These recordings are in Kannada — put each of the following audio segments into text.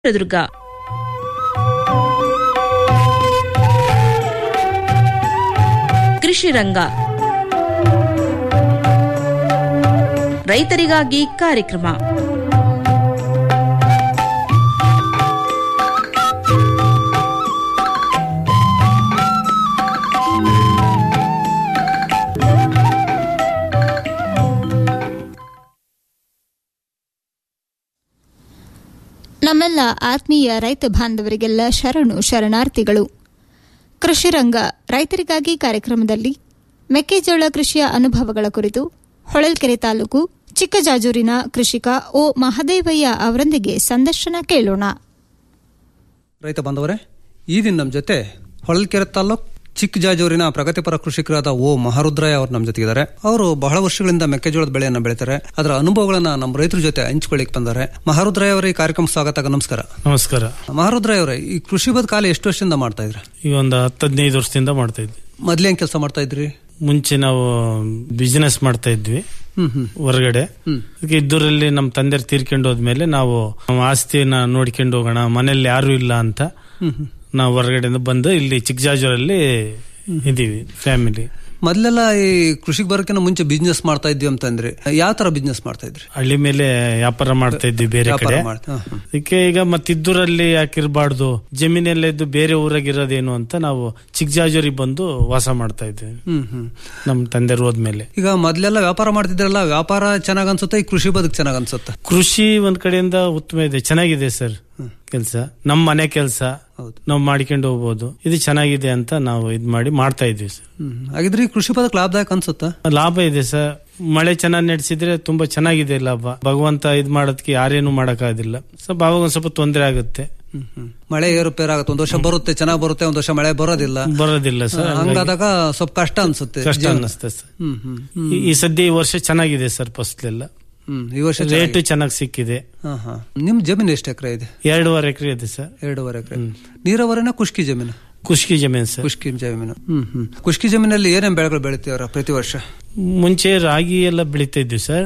ಚಿತ್ರದುರ್ಗ ಕೃಷಿ ರಂಗ ರೈತರಿಗಾಗಿ ಕಾರ್ಯಕ್ರಮ ನಮ್ಮೆಲ್ಲ ಆತ್ಮೀಯ ರೈತ ಬಾಂಧವರಿಗೆಲ್ಲ ಶರಣು ಶರಣಾರ್ಥಿಗಳು ಕೃಷಿ ರಂಗ ರೈತರಿಗಾಗಿ ಕಾರ್ಯಕ್ರಮದಲ್ಲಿ ಮೆಕ್ಕೆಜೋಳ ಕೃಷಿಯ ಅನುಭವಗಳ ಕುರಿತು ಹೊಳಲ್ಕೆರೆ ತಾಲೂಕು ಚಿಕ್ಕಜಾಜೂರಿನ ಕೃಷಿಕ ಓ ಮಹದೇವಯ್ಯ ಅವರೊಂದಿಗೆ ಸಂದರ್ಶನ ಕೇಳೋಣ ರೈತ ಬಾಂಧವರೇ ಈ ದಿನ ನಮ್ಮ ಜೊತೆ ಹೊಳಲ್ಕೆರೆ ತಾಲೂಕ್ ಚಿಕ್ಕಜಾಜೂರಿನ ಪ್ರಗತಿಪರ ಕೃಷಿಕರಾದ ಓ ಮಹಾರುದ್ರಯ್ಯ ಅವರು ನಮ್ಮ ಜೊತೆಗಿದ್ದಾರೆ ಅವರು ಬಹಳ ವರ್ಷಗಳಿಂದ ಮೆಕ್ಕೆಜೋಳದ ಬೆಳೆಯನ್ನ ಬೆಳೀತಾರೆ ಅದರ ಅನುಭವಗಳನ್ನ ನಮ್ಮ ರೈತರ ಜೊತೆ ಹಂಚ್ಕೊಳ್ಳಿಕ್ ಬಂದ್ದಾರೆ ಮಹಾರುದ್ರಯ್ಯ ಅವರ ಈ ಕಾರ್ಯಕ್ರಮ ಸ್ವಾಗತ ನಮಸ್ಕಾರ ನಮಸ್ಕಾರ ಮಹಾರುದ್ರಯ್ಯ ಅವರೇ ಈ ಕೃಷಿ ಬದುಕಾಲ ಎಷ್ಟು ವರ್ಷದಿಂದ ಮಾಡ್ತಾ ಇದ್ರಿ ಈಗ ಒಂದು ಹತ್ತು ಹದಿನೈದು ವರ್ಷದಿಂದ ಮಾಡ್ತಾ ಇದ್ವಿ ಮೊದ್ಲೇನ್ ಕೆಲಸ ಮಾಡ್ತಾ ಇದ್ರಿ ಮುಂಚೆ ನಾವು ಬಿಸಿನೆಸ್ ಮಾಡ್ತಾ ಇದ್ವಿ ಹ್ಮ್ ಹ್ಮ್ ಹೊರಗಡೆ ಅದಕ್ಕೆ ಇದ್ದೂರಲ್ಲಿ ನಮ್ಮ ತಂದೆರು ತೀರ್ಕೊಂಡು ಹೋದ್ಮೇಲೆ ನಾವು ನಮ್ಮ ಆಸ್ತಿಯನ್ನ ನೋಡ್ಕೊಂಡು ಹೋಗೋಣ ಮನೇಲಿ ಯಾರು ಇಲ್ಲ ಅಂತ ನಾವು ಹೊರಗಡೆಯಿಂದ ಬಂದು ಇಲ್ಲಿ ಚಿಕ್ಕಜಾಜೂರಲ್ಲಿ ಇದೀವಿ ಫ್ಯಾಮಿಲಿ ಮೊದ್ಲೆಲ್ಲ ಈ ಕೃಷಿಗೆ ಬರೋಕ್ಕಿಂತ ಮುಂಚೆ ಬಿಸ್ನೆಸ್ ಮಾಡ್ತಾ ಇದ್ವಿ ಅಂತಂದ್ರಿ ಯಾವ ತರ ಬಿಸ್ನೆಸ್ ಮಾಡ್ತಾ ಇದ್ರಿ ಹಳ್ಳಿ ಮೇಲೆ ವ್ಯಾಪಾರ ಮಾಡ್ತಾ ಇದ್ವಿ ಬೇರೆ ವ್ಯಾಪಾರ ಕಡೆ ಮಾಡ್ತಾ- ಹ್ಮ್, ಹ್ಮ್. ಅದಕ್ಕೆ ಈಗ ಮತ್ತಿದ್ದೂರಲ್ಲಿ ಯಾಕಿರ್ಬಾರ್ದು ಜಮೀನೆಲ್ಲ ಇದ್ದು ಬೇರೆ ಊರಾಗಿರೋದೇನು ಅಂತ ನಾವು ಚಿಕ್ಕಜಾಜೂರಿಗೆ ಬಂದು ವಾಸ ಮಾಡ್ತಾ ಇದ್ವಿ ಹ್ಮ್ ಹ್ಮ್ ನಮ್ಮ ತಂದೆರು ಹೋದ್ಮೇಲೆ ಈಗ ಮೊದ್ಲೆಲ್ಲ ವ್ಯಾಪಾರ ಮಾಡ್ತಿದ್ರಲ್ಲ ವ್ಯಾಪಾರ ಚೆನ್ನಾಗ್ ಅನ್ಸುತ್ತೆ ಈ ಕೃಷಿ ಬದುಕು ಚೆನ್ನಾಗ್ ಅನ್ಸುತ್ತೆ ಕೃಷಿ ಒಂದ್ ಕಡೆಯಿಂದ ಉತ್ತಮ ಇದೆ ಚೆನ್ನಾಗಿದೆ ಸರ್ ಕೆಲಸ ನಮ್ಮ ಮನೆ ಕೆಲಸ ಹೌದು. ನಾವು ಮಾಡ್ಕೊಂಡು ಹೋಗ್ಬೋದು ಇದು ಚೆನ್ನಾಗಿದೆ ಅಂತ ನಾವು ಇದ್ ಮಾಡಿ ಮಾಡ್ತಾ ಇದ್ವಿ ಸರ್ ಹ್ಮ್ ಹಾಗಿದ್ರೆ ಈ ಕೃಷಿ ಬದುಕು ಲಾಭದಾಯಕ ಅನ್ಸುತ್ತಾ ಲಾಭ ಇದೆ ಸರ್ ಮಳೆ ಚೆನ್ನಾಗಿ ನಡೆಸಿದ್ರೆ ತುಂಬಾ ಚೆನ್ನಾಗಿದೆ ಲಾಭ ಭಗವಂತ ಇದ್ ಮಾಡೋದಕ್ಕೆ ಯಾರೇನು ಮಾಡಕ್ಕಾಗೋದಿಲ್ಲ ಸೊ ಅವಾಗ ಒಂದ್ ಸ್ವಲ್ಪ ತೊಂದರೆ ಆಗುತ್ತೆ ಹ್ಮ್, ಹ್ಮ್. ಮಳೆ ಏರುಪೇರು ಆಗುತ್ತೆ ಒಂದ್ ವರ್ಷ ಬರುತ್ತೆ ಚೆನ್ನಾಗ್ ಬರುತ್ತೆ ಒಂದ್ ವರ್ಷ ಮಳೆ ಬರೋದಿಲ್ಲ ಬರೋದಿಲ್ಲ ಸರ್ ಹಂಗಾದಾಗ ಸ್ವಲ್ಪ ಕಷ್ಟ ಅನ್ಸುತ್ತೆ ಕಷ್ಟ ಜೀವನ. ಅನ್ನಿಸ್ತದೆ ಸರ್ ಹ್ಮ್ ಹ್ಮ್ ಈ- ಈ ಸದ್ಯ ಈ ವರ್ಷ ಚೆನ್ನಾಗಿದೆ ಸರ್ ಫಸ್ಲೆಲ್ಲ ಹ್ಮ್ ಈ ವರ್ಷ ರೇಟ್ ಚೆನ್ನಾಗಿ ಸಿಕ್ಕಿದೆ ಹಾ ಹಾ ನಿಮ್ ಜಮೀನು ಎಷ್ಟು ಎಕರೆ ಇದೆ ಎರಡೂವರೆ ಎಕರೆ ಇದೆ ಸರ್ ಎರಡೂವರೆ ಎಕರೆ ನೀರಾವರಿನ ಖುಷ್ಕಿ ಜಮೀನು ಖುಷ್ಕಿ ಜಮೀನ್ ಸರ್ ಖುಷ್ಕಿ ಜಮೀನು ಹ್ಮ್ ಹ್ಮ್ ಖುಷ್ಕಿ ಜಮೀನಲ್ಲಿ ಏನೇನ್ ಬೆಳೆಗಳು ಬೆಳಿತೀವ್ರ ಪ್ರತಿ ವರ್ಷ ಮುಂಚೆ ರಾಗಿ ಎಲ್ಲ ಬೆಳಿತಾ ಇದ್ವಿ ಸರ್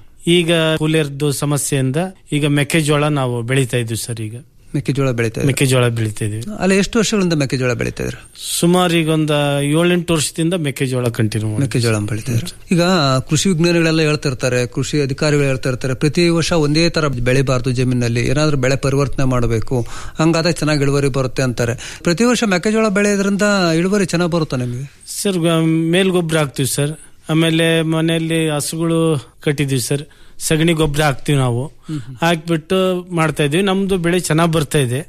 ಈಗ ಕೂಲಿಯರ್ದು ಸಮಸ್ಯೆಯಿಂದ ಈಗ ಮೆಕ್ಕೆಜೋಳ ನಾವು ಬೆಳಿತಾ ಇದ್ವಿ ಸರ್ ಈಗ ಮೆಕ್ಕೆಜೋಳ ಬೆಳಿತಾ ಇದ್ರು ಮೆಕ್ಕೆಜೋಳ ಬೆಳಿತಾ ಇದೀವಿ ಅಲ್ಲಿ ಎಷ್ಟು ವರ್ಷಗಳಿಂದ ಮೆಕ್ಕೆಜೋಳ ಬೆಳಿತಾ ಇದ್ರು ಸುಮಾರು ಈಗ ಒಂದು ಏಳೆಂಟು ವರ್ಷದಿಂದ ಮೆಕ್ಕೆಜೋಳ ಕಂಟಿನ್ಯೂ ಮಾಡಿ ಮೆಕ್ಕೆಜೋಳ ಬೆಳಿತಾ ಇದ್ರು ಈಗ ಕೃಷಿ ವಿಜ್ಞಾನಿಗಳೆಲ್ಲ ಹೇಳ್ತಿರ್ತಾರೆ ಕೃಷಿ ಅಧಿಕಾರಿಗಳು ಹೇಳ್ತಾ ಇರ್ತಾರೆ ಪ್ರತಿ ವರ್ಷ ಒಂದೇ ತರ ಬೆಳಿಬಾರ್ದು ಜಮೀನಲ್ಲಿ ಏನಾದ್ರೂ ಬೆಳೆ ಪರಿವರ್ತನೆ ಮಾಡಬೇಕು ಹಂಗಾದಾಗ ಚೆನ್ನಾಗಿ ಇಳುವರಿ ಬರುತ್ತೆ ಅಂತಾರೆ ಪ್ರತಿ ವರ್ಷ ಮೆಕ್ಕೆಜೋಳ ಬೆಳೆಯೋದ್ರಿಂದ ಇಳುವರಿ ಚೆನ್ನಾಗಿ ಬರುತ್ತಾ ನಿಮಗೆ ಸರ್ ಗ- ಮೇಲ್ಗೊಬ್ಬರ ಹಾಕ್ತಿವಿ ಸರ್ ಆಮೇಲೆ ಮನೆಯಲ್ಲಿ ಹಸುಗಳು ಕಟ್ಟಿದೀವಿ ಸರ್ ಸಗಣಿ ಗೊಬ್ಬರ ಹಾಕ್ತಿವಿ ನಾವು ಹಾಕ್ಬಿಟ್ಟು ಮಾಡ್ತಾ ಇದೀವಿ ನಮ್ದು ಬೆಳೆ ಚೆನ್ನಾಗಿ ಬರ್ತಾ ಇದೆ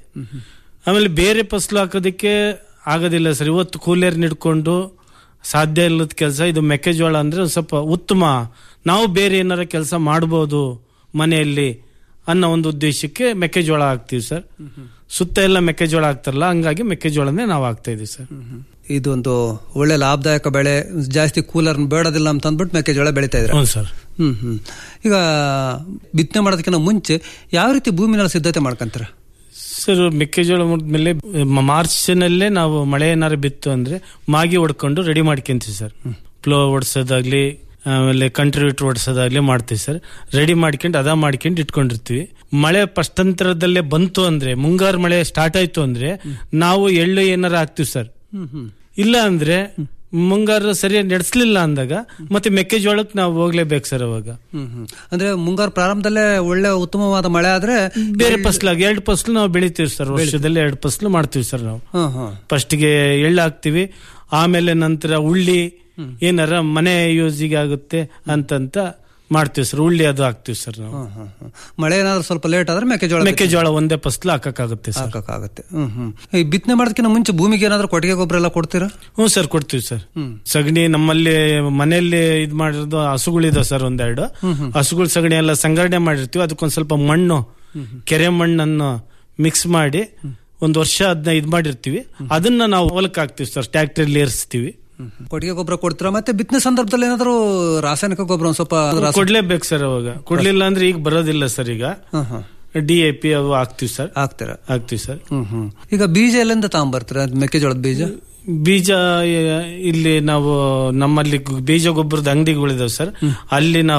ಆಮೇಲೆ ಬೇರೆ ಫಸಲು ಹಾಕೋದಕ್ಕೆ ಆಗೋದಿಲ್ಲ ಸರ್ ಇವತ್ತು ಕೂಲಿಯರ್ ನಿಡ್ಕೊಂಡು ಸಾಧ್ಯ ಇಲ್ಲದ ಕೆಲಸ ಇದು ಮೆಕ್ಕೆಜೋಳ ಅಂದ್ರೆ ಒಂದ್ ಸ್ವಲ್ಪ ಉತ್ತಮ ನಾವು ಬೇರೆ ಏನಾರ ಕೆಲಸ ಮಾಡ್ಬೋದು ಮನೆಯಲ್ಲಿ ಅನ್ನೋ ಒಂದು ಉದ್ದೇಶಕ್ಕೆ ಮೆಕ್ಕೆಜೋಳ ಹಾಕ್ತಿವಿ ಸರ್ ಸುತ್ತ ಎಲ್ಲ ಮೆಕ್ಕೆಜೋಳ ಹಾಕ್ತಾರಲ್ಲ ಹಂಗಾಗಿ ಮೆಕ್ಕೆಜೋಳನೇ ನಾವು ಹಾಕ್ತಾ ಇದೀವಿ ಸರ್ ಇದೊಂದು ಒಳ್ಳೆ ಲಾಭದಾಯಕ ಬೆಳೆ ಜಾಸ್ತಿ ಕೂಲರ್ ಬೇಡೋದಿಲ್ಲ ಅಂತ ಅಂದ್ಬಿಟ್ಟು ಮೆಕ್ಕೆಜೋಳ ಬೆಳಿತಾ ಇದ್ರೆ ಹ್ಞೂ ಸರ್ ಹ್ಮ್ ಹ್ಮ್ ಈಗ ಬಿತ್ತನೆ ಮಾಡೋದಕ್ಕಿಂತ ಮುಂಚೆ ಯಾವ ರೀತಿ ಭೂಮಿನ ಸಿದ್ಧತೆ ಮಾಡ್ಕೊಂತಾರೆ ಸರ್ ಮೆಕ್ಕೆಜೋಳ ಮುಗಿದ್ಮೇಲೆ ಮಾರ್ಚ್ನಲ್ಲೇ ನಾವು ಮಳೆ ಏನಾರು ಬಿತ್ತು ಅಂದ್ರೆ ಮಾಗಿ ಹೊಡ್ಕೊಂಡು ರೆಡಿ ಮಾಡ್ಕೊಂತೀವಿ ಸರ್ ಪ್ಲೋ ಹೊಡ್ಸೋದಾಗ್ಲಿ ಆಮೇಲೆ ಕಂಟ್ರಿಬ್ಯೂಟರ್ ಹೊಡ್ಸೋದಾಗ್ಲಿ ಮಾಡ್ತೀವಿ ಸರ್ ರೆಡಿ ಮಾಡ್ಕೊಂಡು ಅದ ಮಾಡ್ಕೊಂಡು ಇಟ್ಕೊಂಡಿರ್ತೀವಿ ಮಳೆ ಪಷ್ಟಂತರದಲ್ಲೇ ಬಂತು ಅಂದ್ರೆ ಮುಂಗಾರು ಮಳೆ ಸ್ಟಾರ್ಟ್ ಆಯ್ತು ಅಂದ್ರೆ ನಾವು ಎಳ್ಳು ಏನಾರ ಹಾಕ್ತಿವಿ ಸರ್ ಇಲ್ಲ ಅಂದ್ರೆ ಮುಂಗಾರು ಸರಿಯಾಗಿ ನಡೆಸಲಿಲ್ಲ ಅಂದಾಗ ಮತ್ತೆ ಮೆಕ್ಕೆಜೋಳಕ್ಕೆ ನಾವು ಹೋಗ್ಲೇಬೇಕು ಸರ್ ಅವಾಗ ಹ್ಮ್ ಹ್ಮ್ ಅಂದ್ರೆ ಮುಂಗಾರು ಪ್ರಾರಂಭದಲ್ಲೇ ಒಳ್ಳೆ ಉತ್ತಮವಾದ ಮಳೆ ಆದ್ರೆ ಬೇರೆ ಫಸ್ಲಾಗಿ ಎರಡು ಫಸ್ಲು ನಾವು ಬೆಳಿತೀವಿ ಸರ್ ವರ್ಷದಲ್ಲಿ ಎರಡು ಫಸ್ಲು ಮಾಡ್ತೀವಿ ಸರ್ ನಾವು ಹಾ ಹಾ ಫಸ್ಟ್ಗೆ ಎಳ್ಳು ಹಾಕ್ತಿವಿ ಆಮೇಲೆ ನಂತರ ಉಳ್ಳಿ ಏನಾರ ಮನೆ ಯೂಸಿಗೆ ಆಗುತ್ತೆ ಅಂತಂತ ಮಾಡ್ತೀವಿ ಸರ್ ಉಳ್ಳಿ ಅದು ಹಾಕ್ತಿವಿ ಸರ್ ನಾವು ಹಾ, ಹಾ, ಹಾ. ಮಳೆ ಏನಾದ್ರು ಸ್ವಲ್ಪ ಲೇಟ್ ಆದ್ರೆ ಮೆಕ್ಕೆಜೋಳ ಮೆಕ್ಕೆಜೋಳ ಒಂದೇ ಫಸ್ಲು ಹಾಕಕ್ಕಾಗುತ್ತೆ ಸರ್ ಹಾಕಕ್ಕಾಗತ್ತೆ ಹ್ಮ್ ಹ್ಮ್ ಈ ಬಿತ್ತನೆ ಮಾಡೋದಕ್ಕಿಂತ ಮುಂಚೆ ಭೂಮಿಗೆ ಏನಾದ್ರು ಕೊಟ್ಟಿಗೆ ಗೊಬ್ಬರ ಎಲ್ಲ ಕೊಡ್ತೀರಾ ಹ್ಞೂ ಸರ್ ಕೊಡ್ತೀವಿ ಸರ್ ಸಗಣಿ ನಮ್ಮಲ್ಲಿ ಮನೆಯಲ್ಲಿ ಇದ್ ಮಾಡಿರೋದು ಹಸುಗಳಿದಾವೆ ಸರ್ ಒಂದೆರಡು ಹಸುಗಳ ಸಗಣಿ ಎಲ್ಲ ಸಂಗ್ರಹಣೆ ಮಾಡಿರ್ತೀವಿ ಅದಕ್ಕೊಂದ್ ಸ್ವಲ್ಪ ಮಣ್ಣು ಕೆರೆ ಮಣ್ಣನ್ನು ಮಿಕ್ಸ್ ಮಾಡಿ ಒಂದ್ ವರ್ಷ ಅದನ್ನ ಇದ್ ಮಾಡಿರ್ತೀವಿ ಅದನ್ನ ನಾವು ಹೊಲಕ್ಕೆ ಹಾಕ್ತಿವಿ ಸರ್ ಟ್ರ್ಯಾಕ್ಟರ್ಲಿ ಏರಿಸ್ತೀವಿ ಕೊಟ್ಟಿಗೆ ಗೊಬ್ಬರ ಕೊಡ್ತೀರಾ ಮತ್ತೆ ಬಿತ್ತನೆ ಸಂದರ್ಭದಲ್ಲಿ ಏನಾದ್ರು ರಾಸಾಯನಿಕ ಗೊಬ್ಬರ ಒಂದ್ ಸ್ವಲ್ಪ ರಾಸ- ಕೊಡ್ಲೇಬೇಕು ಸರ್ ಅವಾಗ ಕೊಡ್ಲಿಲ್ಲ ಅಂದ್ರೆ ಈಗ ಬರೋದಿಲ್ಲ ಸರ್ ಈಗ ಹಾ, ಹಾ. ಡಿ ಎ ಪಿ ಅವು ಹಾಕ್ತಿವಿ ಸರ್ ಹಾಕ್ತೀರಾ ಹಾಕ್ತಿವಿ ಸರ್ ಹ್ಮ್ ಹ್ಮ್ ಈಗ ಬೀಜ ಎಲ್ಲಿಂದ ತಗೊಂಬರ್ತೀರಾ ಅದ್ ಮೆಕ್ಕೆಜೋಳದ ಬೀಜ ಬೀಜ ಎ- ಇಲ್ಲಿ ನಾವು ನಮ್ಮಲ್ಲಿ ಗು- ಬೀಜ ಗೊಬ್ಬರದ ಅಂಗಡಿಗಳಿದಾವೆ ಸರ್ ಅಲ್ಲಿ ನಾವು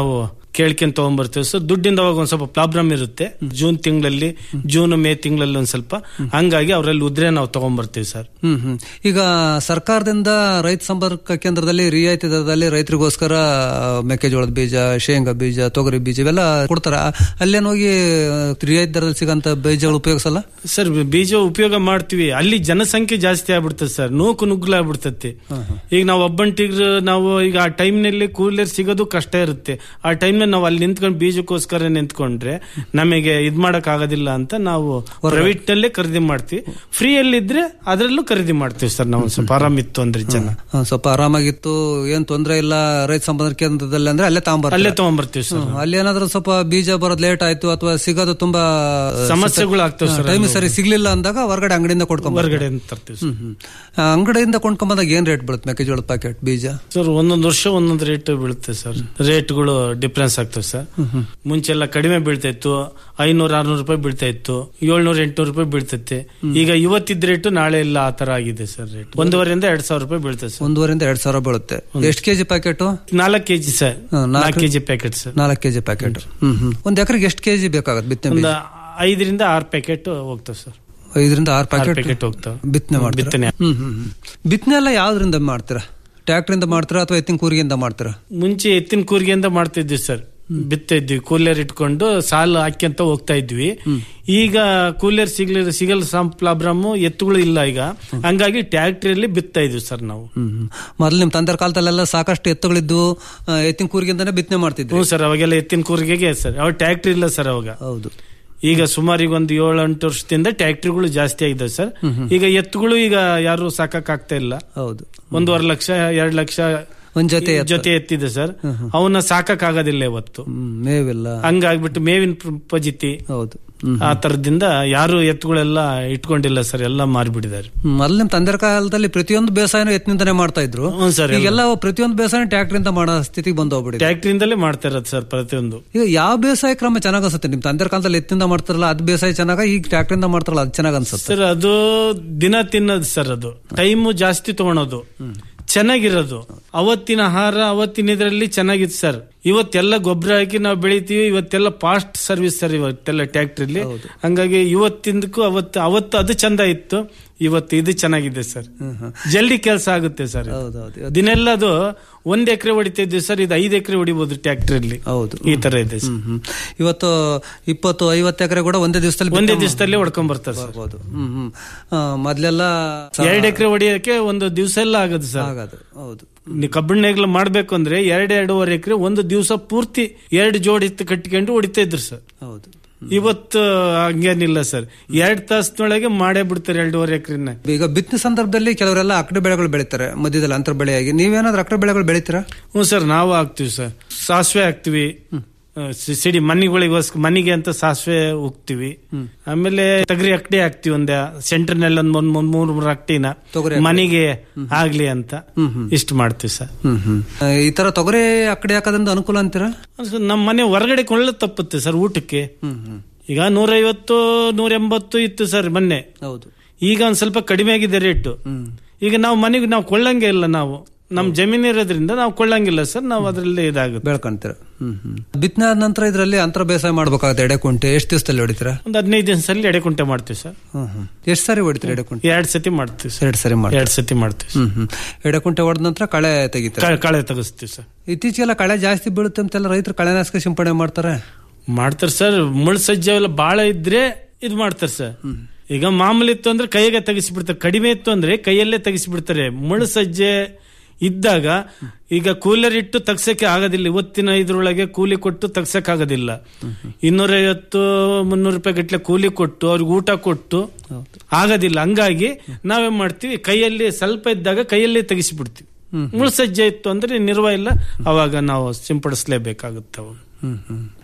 ಕೇಳ್ಕೊಂಡ್ ತಗೊಂಡ್ಬರ್ತೀವಿ ಸರ್ ದುಡ್ಡಿಂದ ಅವಾಗ ಒಂದ್ ಸ್ವಲ್ಪ ಪ್ರಾಬ್ಲಮ್ ಇರುತ್ತೆ ಜೂನ್ ತಿಂಗಳಲ್ಲಿ ಜೂನ್ ಮೇ ತಿಂಗಳಲ್ಲಿ ಒಂದ್ ಸ್ವಲ್ಪ ಹಂಗಾಗಿ ಅವರಲ್ಲಿ ಉದ್ರೆ ನಾವು ತಗೊಂಡ್ಬರ್ತೀವಿ ಸರ್ ಹ್ಮ್ ಹ್ಮ್ ಈಗ ಸರ್ಕಾರದಿಂದ ರೈತ ಸಂಪರ್ಕ ಕೇಂದ್ರದಲ್ಲಿ ರಿಯಾಯಿತಿ ದರದಲ್ಲಿ ರೈತರಿಗೋಸ್ಕರ ಮೆಕ್ಕೆಜೋಳದ ಬೀಜ ಶೇಂಗಾ ಬೀಜ ತೊಗರಿ ಬೀಜ ಇವೆಲ್ಲ ಕೊಡ್ತಾರ ಅಲ್ಲೇನ್ ಹೋಗಿ ರಿಯಾಯಿತಿ ದರದಲ್ಲಿ ಸಿಗಂತ ಬೀಜಗಳು ಉಪಯೋಗಿಸಲ್ಲ ಸರ್ ಬೀಜ ಉಪಯೋಗ ಮಾಡ್ತೀವಿ ಅಲ್ಲಿ ಜನಸಂಖ್ಯೆ ಜಾಸ್ತಿ ಆಗ್ಬಿಡ್ತದೆ ಸರ್ ನೂಕು ನುಗ್ಗಲ ಆಗ್ಬಿಡ್ತತಿ ಈಗ ನಾವು ಒಬ್ಬಂಟಿಗ್ರು ನಾವು ಈಗ ಆ ಟೈಮ್ ನಲ್ಲಿ ಕೂಲರ್ ಸಿಗೋದು ಕಷ್ಟ ಇರುತ್ತೆ ಆ ಟೈಮ್ ನಲ್ಲಿ ನಾವು ಅಲ್ಲಿ ನಿಂತ್ಕೊಂಡು ಬೀಜಕ್ಕೋಸ್ಕರ ನಿಂತ್ಕೊಂಡ್ರೆ ನಮಗೆ ಇದ್ ಮಾಡಕ್ ಆಗೋದಿಲ್ಲ ಅಂತ ನಾವು ಪ್ರೈವೇಟ್ ನಲ್ಲೇ ಖರೀದಿ ಮಾಡ್ತೀವಿ ಫ್ರೀ ಅಲ್ಲಿ ಇದ್ರೆ ಅದರಲ್ಲೂ ಖರೀದಿ ಮಾಡ್ತೀವಿ ಸರ್ ನಾವು ಸ್ವಲ್ಪ ಆರಾಮಿತ್ತು ಅಂದ್ರೆ ಜನ ಹ, ಸ್ವಲ್ಪ ಆರಾಮಾಗಿತ್ತು ಏನ್ ತೊಂದರೆ ಇಲ್ಲ ರೈತ ಸಂಪರ್ಕ ಕೇಂದ್ರದಲ್ಲಿ ಅಂದ್ರೆ ಅಲ್ಲೇ ತಗೊಂಬರ್ತಾರೆ ಅಲ್ಲೇ ತಗೊಂಡ್ಬರ್ತೀವಿ ಸರ್ ಅಲ್ಲಿ ಏನಾದ್ರೂ ಸ್ವಲ್ಪ ಬೀಜ ಬರೋದ್ ಲೇಟ್ ಆಯ್ತು ಅಥವಾ ಸಿಗೋದು ತುಂಬಾ ಸಮಸ್ಯೆಗಳು ಆಗ್ತವೆ ಸರ್ ಟೈಮ್ ಸರಿ ಸಿಗ್ಲಿಲ್ಲ ಅಂದಾಗ ಹೊರಗಡೆ ಅಂಗಡಿಯಿಂದ ಕೊಂಡ್ಕೊಂಡ್ ಹೊರಗಡೆ ತರ್ತೀವಿ ಸರ್. ಹ್ಮ್ ಆ, ಅಂಗಡಿಯಿಂದ ಕೊಂಡ್ಕೊಂಬಂದಾಗ ಏನ್ ರೇಟ್ ಬೀಳುತ್ತೆ ಮೆಕ್ಕೆಜೋಳದ ಪ್ಯಾಕೆಟ್ ಬೀಜ ಸರ್ ಒಂದೊಂದು ವರ್ಷ ಒಂದೊಂದು ರೇಟ್ ಬೀಳುತ್ತೆ ಸರ್ ರೇಟ್ಗಳು ಡಿಫ್ರೆನ್ಸ್ ಆಗ್ತವೆ ಸರ್ ಮುಂಚೆಲ್ಲ ಕಡಿಮೆ ಬೀಳ್ತಾ ಇತ್ತು ಐನೂರ ಆರ್ನೂರು ರೂಪಾಯಿ ಬೀಳ್ತಾ ಇತ್ತು ಏಳ್ನೂರ ಎಂಟ್ನೂರು ರೂಪಾಯಿ ಬೀಳ್ತೈತೆ ಈಗ ಇವತ್ತಿದ್ದ ರೇಟು ನಾಳೆ ಎಲ್ಲ ಆ ತರ ಆಗಿದೆ ಸರ್ ರೇಟ್ ಒಂದೂವರೆಯಿಂದ ಎರಡ್ ಸಾವಿರ ರೂಪಾಯಿ ಬೀಳ್ತದೆ ಸರ್ ಒಂದೂವರೆಯಿಂದ ಎರಡ್ ಸಾವಿರ ಬೀಳುತ್ತೆ ಎಷ್ಟು ಕೆಜಿ ಪ್ಯಾಕೆಟ್ ನಾಲ್ಕು ಕೆಜಿ ಸರ್ ಹಾ, ನಾಲ್ಕು- ನಾಲ್ಕು ಕೆಜಿ ಪ್ಯಾಕೆಟ್ ಸರ್ ನಾಲ್ಕು ಕೆಜಿ ಪ್ಯಾಕೆಟ್ ಹ್ಮ್ ಹ್ಮ್ ಒಂದ್ ಎಕರೆಗೆ ಎಷ್ಟು ಕೆಜಿ ಬೇಕಾಗತ್ತೆ ಬಿತ್ತನೆ ಒಂದು ಬೀಜ ಐದರಿಂದ ಆರು ಪ್ಯಾಕೆಟ್ ಹೋಗ್ತವೆ ಸರ್ ಐದರಿಂದ ಆರು ಆರು ಪ್ಯಾಕೆಟ್ ಪ್ಯಾಕೆಟ್ ಹೋಗ್ತವೆ ಬಿತ್ತನೆ ಮಾಡ್ತೀರಾ ಬಿತ್ತನೆ ಹ್ಮ್ ಹ್ಮ್ ಹ್ಮ್ ಬಿತ್ತನೆ ಎಲ್ಲ ಯಾವ್ದ್ರಿಂದ ಮಾಡ್ತೀರಾ ಟ್ರ್ಯಾಕ್ಟರ್ ಇಂದ ಮಾಡ್ತೀರಾ ಅಥವಾ ಎತ್ತಿನ ಕೂರಿಗೆಯಿಂದ ಮಾಡ್ತೀರಾ ಮುಂಚೆ ಎತ್ತಿನ ಕೂರ್ಗೆಯಿಂದ ಮಾಡ್ತಿದ್ವಿ ಸರ್ ಬಿತ್ತಾ ಇದ್ವಿ ಕೂಲರ್ ಇಟ್ಕೊಂಡು ಸಾಲು ಹಾಕ್ಯಂತ ಹೋಗ್ತಾ ಇದ್ವಿ ಈಗ ಕೂಲರ್ ಸಿಗ್ಲಿ ಸಿಗಲ್ ಪ್ರಾಬ್ಲಮ್ ಎತ್ತುಗಳು ಇಲ್ಲ ಈಗ ಹಂಗಾಗಿ ಟ್ಯಾಕ್ಟ್ರಿಯಲ್ಲಿ ಬಿತ್ತಾ ಇದ್ವಿ ಸರ್ ನಾವು ಹ್ಮ್ ಹ್ಮ್ ಮೊದಲು ನಿಮ್ ತಂದೆರ ಕಾಲದಲ್ಲೆಲ್ಲ ಸಾಕಷ್ಟು ಎತ್ತುಗಳಿದ್ದು ಆ, ಎತ್ತಿನ ಕೂರಿಗೆಂದಾನೆ ಬಿತ್ತನೆ ಮಾಡ್ತಿದ್ವಿ ಹ್ಞೂ ಸರ್ ಅವಾಗೆಲ್ಲ ಎತ್ತಿನ ಕೂರ್ಗೆಗೆ ಸರ್ ಅವಾಗ ಟ್ಯಾಕ್ಟ್ರಿ ಇಲ್ಲ ಸರ್ ಅವಾಗ ಹೌದು ಈಗ ಸುಮಾರು ಈಗ ಒಂದು ಏಳು ಎಂಟು ವರ್ಷದಿಂದ ಟ್ಯಾಕ್ಟ್ರಿಗಳು ಜಾಸ್ತಿ ಆಗಿದ್ದಾವೆ ಸರ್ ಈಗ ಎತ್ತುಗಳು ಈಗ ಯಾರು ಸಾಕಕ್ ಆಗ್ತಾ ಇಲ್ಲ ಹೌದು ಒಂದೂವರೆ ಲಕ್ಷ ಎರಡು ಲಕ್ಷ ಒಂದ್ ಜೊತೆ ಎತ್ತು. ಜೊತೆ ಎತ್ತಿದೆ ಸರ್ ಅವನ್ನ ಸಾಕಕ್ ಆಗೋದಿಲ್ಲ ಇವತ್ತು ಹ್ಮ್ ಮೇವಿಲ್ಲ ಹಂಗಾಗ್ಬಿಟ್ಟು ಮೇವಿನ ಪ್ರ- ಪಜಿತಿ ಹೌದು ಹ್ಮ್ ಆ ತರದಿಂದ ಯಾರು ಎತ್ತುಗಳೆಲ್ಲ ಇಟ್ಕೊಂಡಿಲ್ಲ ಸರ್ ಎಲ್ಲ ಮಾರಿಬಿಟ್ಟಿದ್ದಾರೆ ಹ್ಮ್, ಮೊದಲು ನಿಮ್ ತಂದೆರ ಕಾಲದಲ್ಲಿ ಪ್ರತಿಯೊಂದು ಬೇಸಾಯನೂ ಎತ್ತಿನಿಂದಾನೆ ಮಾಡ್ತಾ ಇದ್ರು ಹ್ಞೂ ಸರ್ ಈಗೆಲ್ಲ ಪ್ರತಿಯೊಂದು ಬೇಸಾಯ ಟ್ರ್ಯಾಕ್ಟರ್ ಇಂದ ಮಾಡೋ ಸ್ಥಿತಿಗೆ ಬಂದು ಹೋಗ್ಬಿಡಿದೆ ಟ್ಯಾಕ್ಟ್ರಿಯಿಂದಲೇ ಮಾಡ್ತಾ ಇರೋದು ಸರ್ ಪ್ರತಿಯೊಂದು ಈಗ ಯಾವ ಬೇಸಾಯ ಕ್ರಮ ಚೆನ್ನಾಗ್ ಅನ್ಸುತ್ತೆ ನಿಮ್ ತಂದೆರ ಕಾಲದಲ್ಲಿ ಎತ್ತಿಂದ ಮಾಡ್ತಾರಲ್ಲ ಅದ್ ಬೇಸಾಯ ಚೆನ್ನಾಗ ಈಗ ಟ್ರ್ಯಾಕ್ಟರ್ ಇಂದ ಮಾಡ್ತಾರಲ್ಲ ಅದ್ ಚೆನ್ನಾಗ್ ಅನ್ಸುತ್ತೆ ಸರ್ ಅದು ದಿನ ತಿನ್ನೋದು ಸರ್ ಅದು ಟೈಮು ಜಾಸ್ತಿ ತಗೊಳೋದು ಚೆನ್ನಾಗಿರೋದು ಅವತ್ತಿನ ಆಹಾರ ಅವತ್ತಿನ ಇದರಲ್ಲಿ ಚೆನ್ನಾಗಿತ್ತು ಸರ್ ಇವತ್ತೆಲ್ಲ ಗೊಬ್ಬರ ಹಾಕಿ ನಾವು ಬೆಳಿತೀವಿ ಇವತ್ತೆಲ್ಲ ಫಾಸ್ಟ್ ಸರ್ವಿಸ್ ಸರ್ ಇವತ್ತೆಲ್ಲ ಟ್ಯಾಕ್ಟ್ರಿಲಿ ಹಂಗಾಗಿ ಇವತ್ತಿಂದಕ್ಕೂ ಅವತ್ತು ಅವತ್ತು ಅದು ಚಂದ ಇತ್ತು ಇವತ್ತು ಇದು ಚೆನ್ನಾಗಿದೆ ಸರ್ ಜಲ್ದಿ ಕೆಲಸ ಆಗುತ್ತೆ ಸರ್ ಇದು. ಹೌದೌದು ದಿನೆಲ್ಲ ಅದು ಒಂದ್ ಎಕರೆ ಹೊಡಿತಾ ಇದ್ವಿ ಸರ್ ಇದು ಐದು ಎಕರೆ ಹೊಡಿಬಹುದು ಟ್ಯಾಕ್ಟ್ರಿಲಿ ಹೌದು ಈ ತರ ಇದೆ ಸರ್ ಹ್ಮ್, ಹ್ಮ್. ಇವತ್ತು ಇಪ್ಪತ್ತು ಐವತ್ತು ಎಕರೆ ಕೂಡ ಒಂದೇ ದಿವಸದಲ್ಲಿ ಒಂದೇ ದಿವಸದಲ್ಲಿ ಹೊಡ್ಕೊಂಡ್ ಬರ್ತಾರೆ ಸರ್ ಬರ್ಬೋದು ಹ್ಮ್ ಹ್ಮ್ ಆ, ಮೊದ್ಲೆಲ್ಲ ಸ- ಎರಡ್ ಎಕರೆ ಹೊಡಿಯಕ್ಕೆ ಒಂದು ದಿವಸ ಎಲ್ಲ ಆಗದು ಸರ್ ಆಗದು ಹೌದು ನೀವು ಕಬ್ಬಣ ನೇಗ್ಲು ಮಾಡ್ಬೇಕು ಅಂದ್ರೆ ಎರಡ್ ಎರಡೂವರೆ ಎಕರೆ ಒಂದು ದಿವಸ ಪೂರ್ತಿ ಎರಡು ಜೋಡಿ ಎತ್ತು ಕಟ್ಕೊಂಡು ಹೊಡಿತಾ ಇದ್ರು ಸರ್ ಹೌದು ಇವತ್ತು ಹಂಗೇನಿಲ್ಲ ಸರ್ ಎರಡ್ ತಾಸಿನೊಳಗೆ ಮಾಡೇ ಬಿಡ್ತಾರೆ ಎರಡೂವರೆ ಎಕರೆನ ಈಗ ಬಿತ್ತನೆ ಸಂದರ್ಭದಲ್ಲಿ ಕೆಲವರೆಲ್ಲ ಅಕ್ಕಡೆ ಬೆಳೆಗಳು ಬೆಳಿತಾರೆ ಮಧ್ಯದಲ್ಲಿ ಅಂತರ ಬೆಳೆಯಾಗಿ ನೀವೇನಾದ್ರೂ ಅಕ್ಕಡೆ ಬೆಳೆಗಳು ಬೆಳಿತೀರಾ ಹ್ಞೂ ಸರ್ ನಾವು ಹಾಕ್ತಿವಿ ಸರ್ ಸಾಸಿವೆ ಹಾಕ್ತಿವಿ ಆ, ಸಿ- ಸಿಡಿ ಮನಿಗಳಿಗೋಸ್ಕರ ಮನಿಗೆ ಅಂತ ಸಾಸಿವೆ ಹೋಗ್ತಿವಿ ಆಮೇಲೆ ತಗರಿ ಅಕ್ಕಡಿ ಹಾಕ್ತಿವಿ ಒಂದ ಸೆಂಟರ್ನಲ್ಲಿ ಒಂದ್ ಒಂದ್ ಒಂದ್ ಮೂರ್ ಮೂರ್ ಅಕ್ಕಡಿನ ತೊಗರಿ ಮನಿಗೆ ಆಗ್ಲಿ ಅಂತ ಇಷ್ಟು ಮಾಡ್ತೀವಿ ಸರ್ ಹ್ಮ್ ಹ್ಮ್ ಆ, ಈ ತರ ತೊಗರಿ ಅಕ್ಕಡೆ ಹಾಕೋದ್ರಿಂದ ಅನುಕೂಲ ಅಂತೀರಾ ಅದು ನಮ್ಮ ಮನೆ ಹೊರಗಡೆ ಕೊಳ್ಳ ತಪ್ಪುತ್ತೆ ಸರ್ ಊಟಕ್ಕೆ ಹ್ಮ್ ಹ್ಮ್ ಈಗ ನೂರೈವತ್ತು ನೂರ ಎಂಬತ್ತು ಇತ್ತು ಸರ್ ಮೊನ್ನೆ ಹೌದು ಈಗ ಒಂದ್ ಸ್ವಲ್ಪ ಕಡಿಮೆ ಆಗಿದೆ ರೇಟು ಈಗ ನಾವು ಮನೆಗೆ ನಾವು ಕೊಳ್ಳಂಗೆ ಇಲ್ಲ ನಾವು ನಮ್ ಜಮೀನು ಇರೋದ್ರಿಂದ ನಾವು ಕೊಳ್ಳಂಗಿಲ್ಲ ಸರ್ ನಾವು ಅದ್ರಲ್ಲೇ ಇದಾಗುತ್ತೆ ಬೆಳ್ಕೊಂತೀರ ಹ್ಮ್ ಹ್ಮ್ ಬಿತ್ತನೆ ಆದ ನಂತರ ಇದರಲ್ಲಿ ಅಂತರ ಬೇಸಾಯ ಮಾಡ್ಬೇಕಾಗತ್ತೆ ಎಡೆಕುಂಟೆ ಎಷ್ಟು ದಿವಸದಲ್ಲಿ ಹೊಡಿತೀರಾ ಒಂದ್ ಹದಿನೈದು ದಿವಸದಲ್ಲಿ ಎಡೆಕುಂಟೆ ಮಾಡ್ತೀವಿ ಸರ್ ಹ್ಮ್ ಹ್ಮ್ ಎಷ್ಟು ಸಾರಿ ಹೊಡಿತೀರಾ ಎಡೆಕುಂಟೆ ಎರಡ್ ಸತಿ ಮಾಡ್ತೀವಿ ಸರ್ ಎರಡು ಸಾರಿ ಮಾಡಿ ಎರಡ್ ಸತಿ ಮಾಡ್ತೀವಿ ಸರ್. ಹ್ಮ್ ಹ್ಮ್ ಎಡೆಕುಂಟೆ ಹೊಡೆದ ನಂತರ ಕಳೆ ತೆಗಿತಾರೆ ಕಳೆ- ಕಳೆ ತೆಗಿಸ್ತೀವಿ ಸರ್ ಇತ್ತೀಚೆಗೆಲ್ಲ ಕಳೆ ಜಾಸ್ತಿ ಬೀಳುತ್ತೆ ಅಂತೆಲ್ಲ ರೈತರು ಕಳೆನಾಶಕ ಸಿಂಪಡಣೆ ಮಾಡ್ತಾರೆ ಮಾಡ್ತಾರೆ ಸರ್ ಮುಳ್ಳು ಸಜ್ಜೆ ಎಲ್ಲ ಬಾಳ ಇದ್ರೆ ಇದು ಮಾಡ್ತಾರೆ ಸರ್ ಈಗ ಮಾಮೂಲಿ ಇತ್ತು ಅಂದ್ರೆ ಕೈಗೆ ತೆಗಿಸ್ಬಿಡ್ತಾರೆ ಕಡಿಮೆ ಇತ್ತು ಅಂದ್ರೆ ಕೈಯಲ್ಲೇ ತೆಗಿಸ್ಬಿಡ್ತಾರೆ ಮುಳ್ಳು ಸಜ್ಜೆ ಇದ್ದಾಗ ಈಗ ಕೂಲರ್ ಇಟ್ಟು ತಗ್ಸಕ್ಕೆ ಆಗೋದಿಲ್ಲ ಇವತ್ತಿನ ಇದ್ರೊಳಗೆ ಕೂಲಿ ಕೊಟ್ಟು ತಗ್ಸಕ್ ಆಗೋದಿಲ್ಲ ಇನ್ನೂರೈವತ್ತು ಮುನ್ನೂರು ರೂಪಾಯಿ ಗಟ್ಲೆ ಕೂಲಿ ಕೊಟ್ಟು ಅವ್ರಿಗೆ ಊಟ ಕೊಟ್ಟು ಆಗೋದಿಲ್ಲ ಹಂಗಾಗಿ ನಾವೇನ್ ಮಾಡ್ತೀವಿ ಕೈಯಲ್ಲಿ ಸ್ವಲ್ಪ ಇದ್ದಾಗ ಕೈಯಲ್ಲೇ ತೆಗಿಸಿಬಿಡ್ತೀವಿ ಮುಳ್ಳು ಸಜ್ಜೆ ಇತ್ತು ಅಂದ್ರೆ ನಿರ್ವ ಇಲ್ಲ ಅವಾಗ ನಾವು ಸಿಂಪಡಿಸ್ಲೇಬೇಕಾಗುತ್ತೆ ಅವಾಗ ಹ್ಮ್ ಹ್ಮ್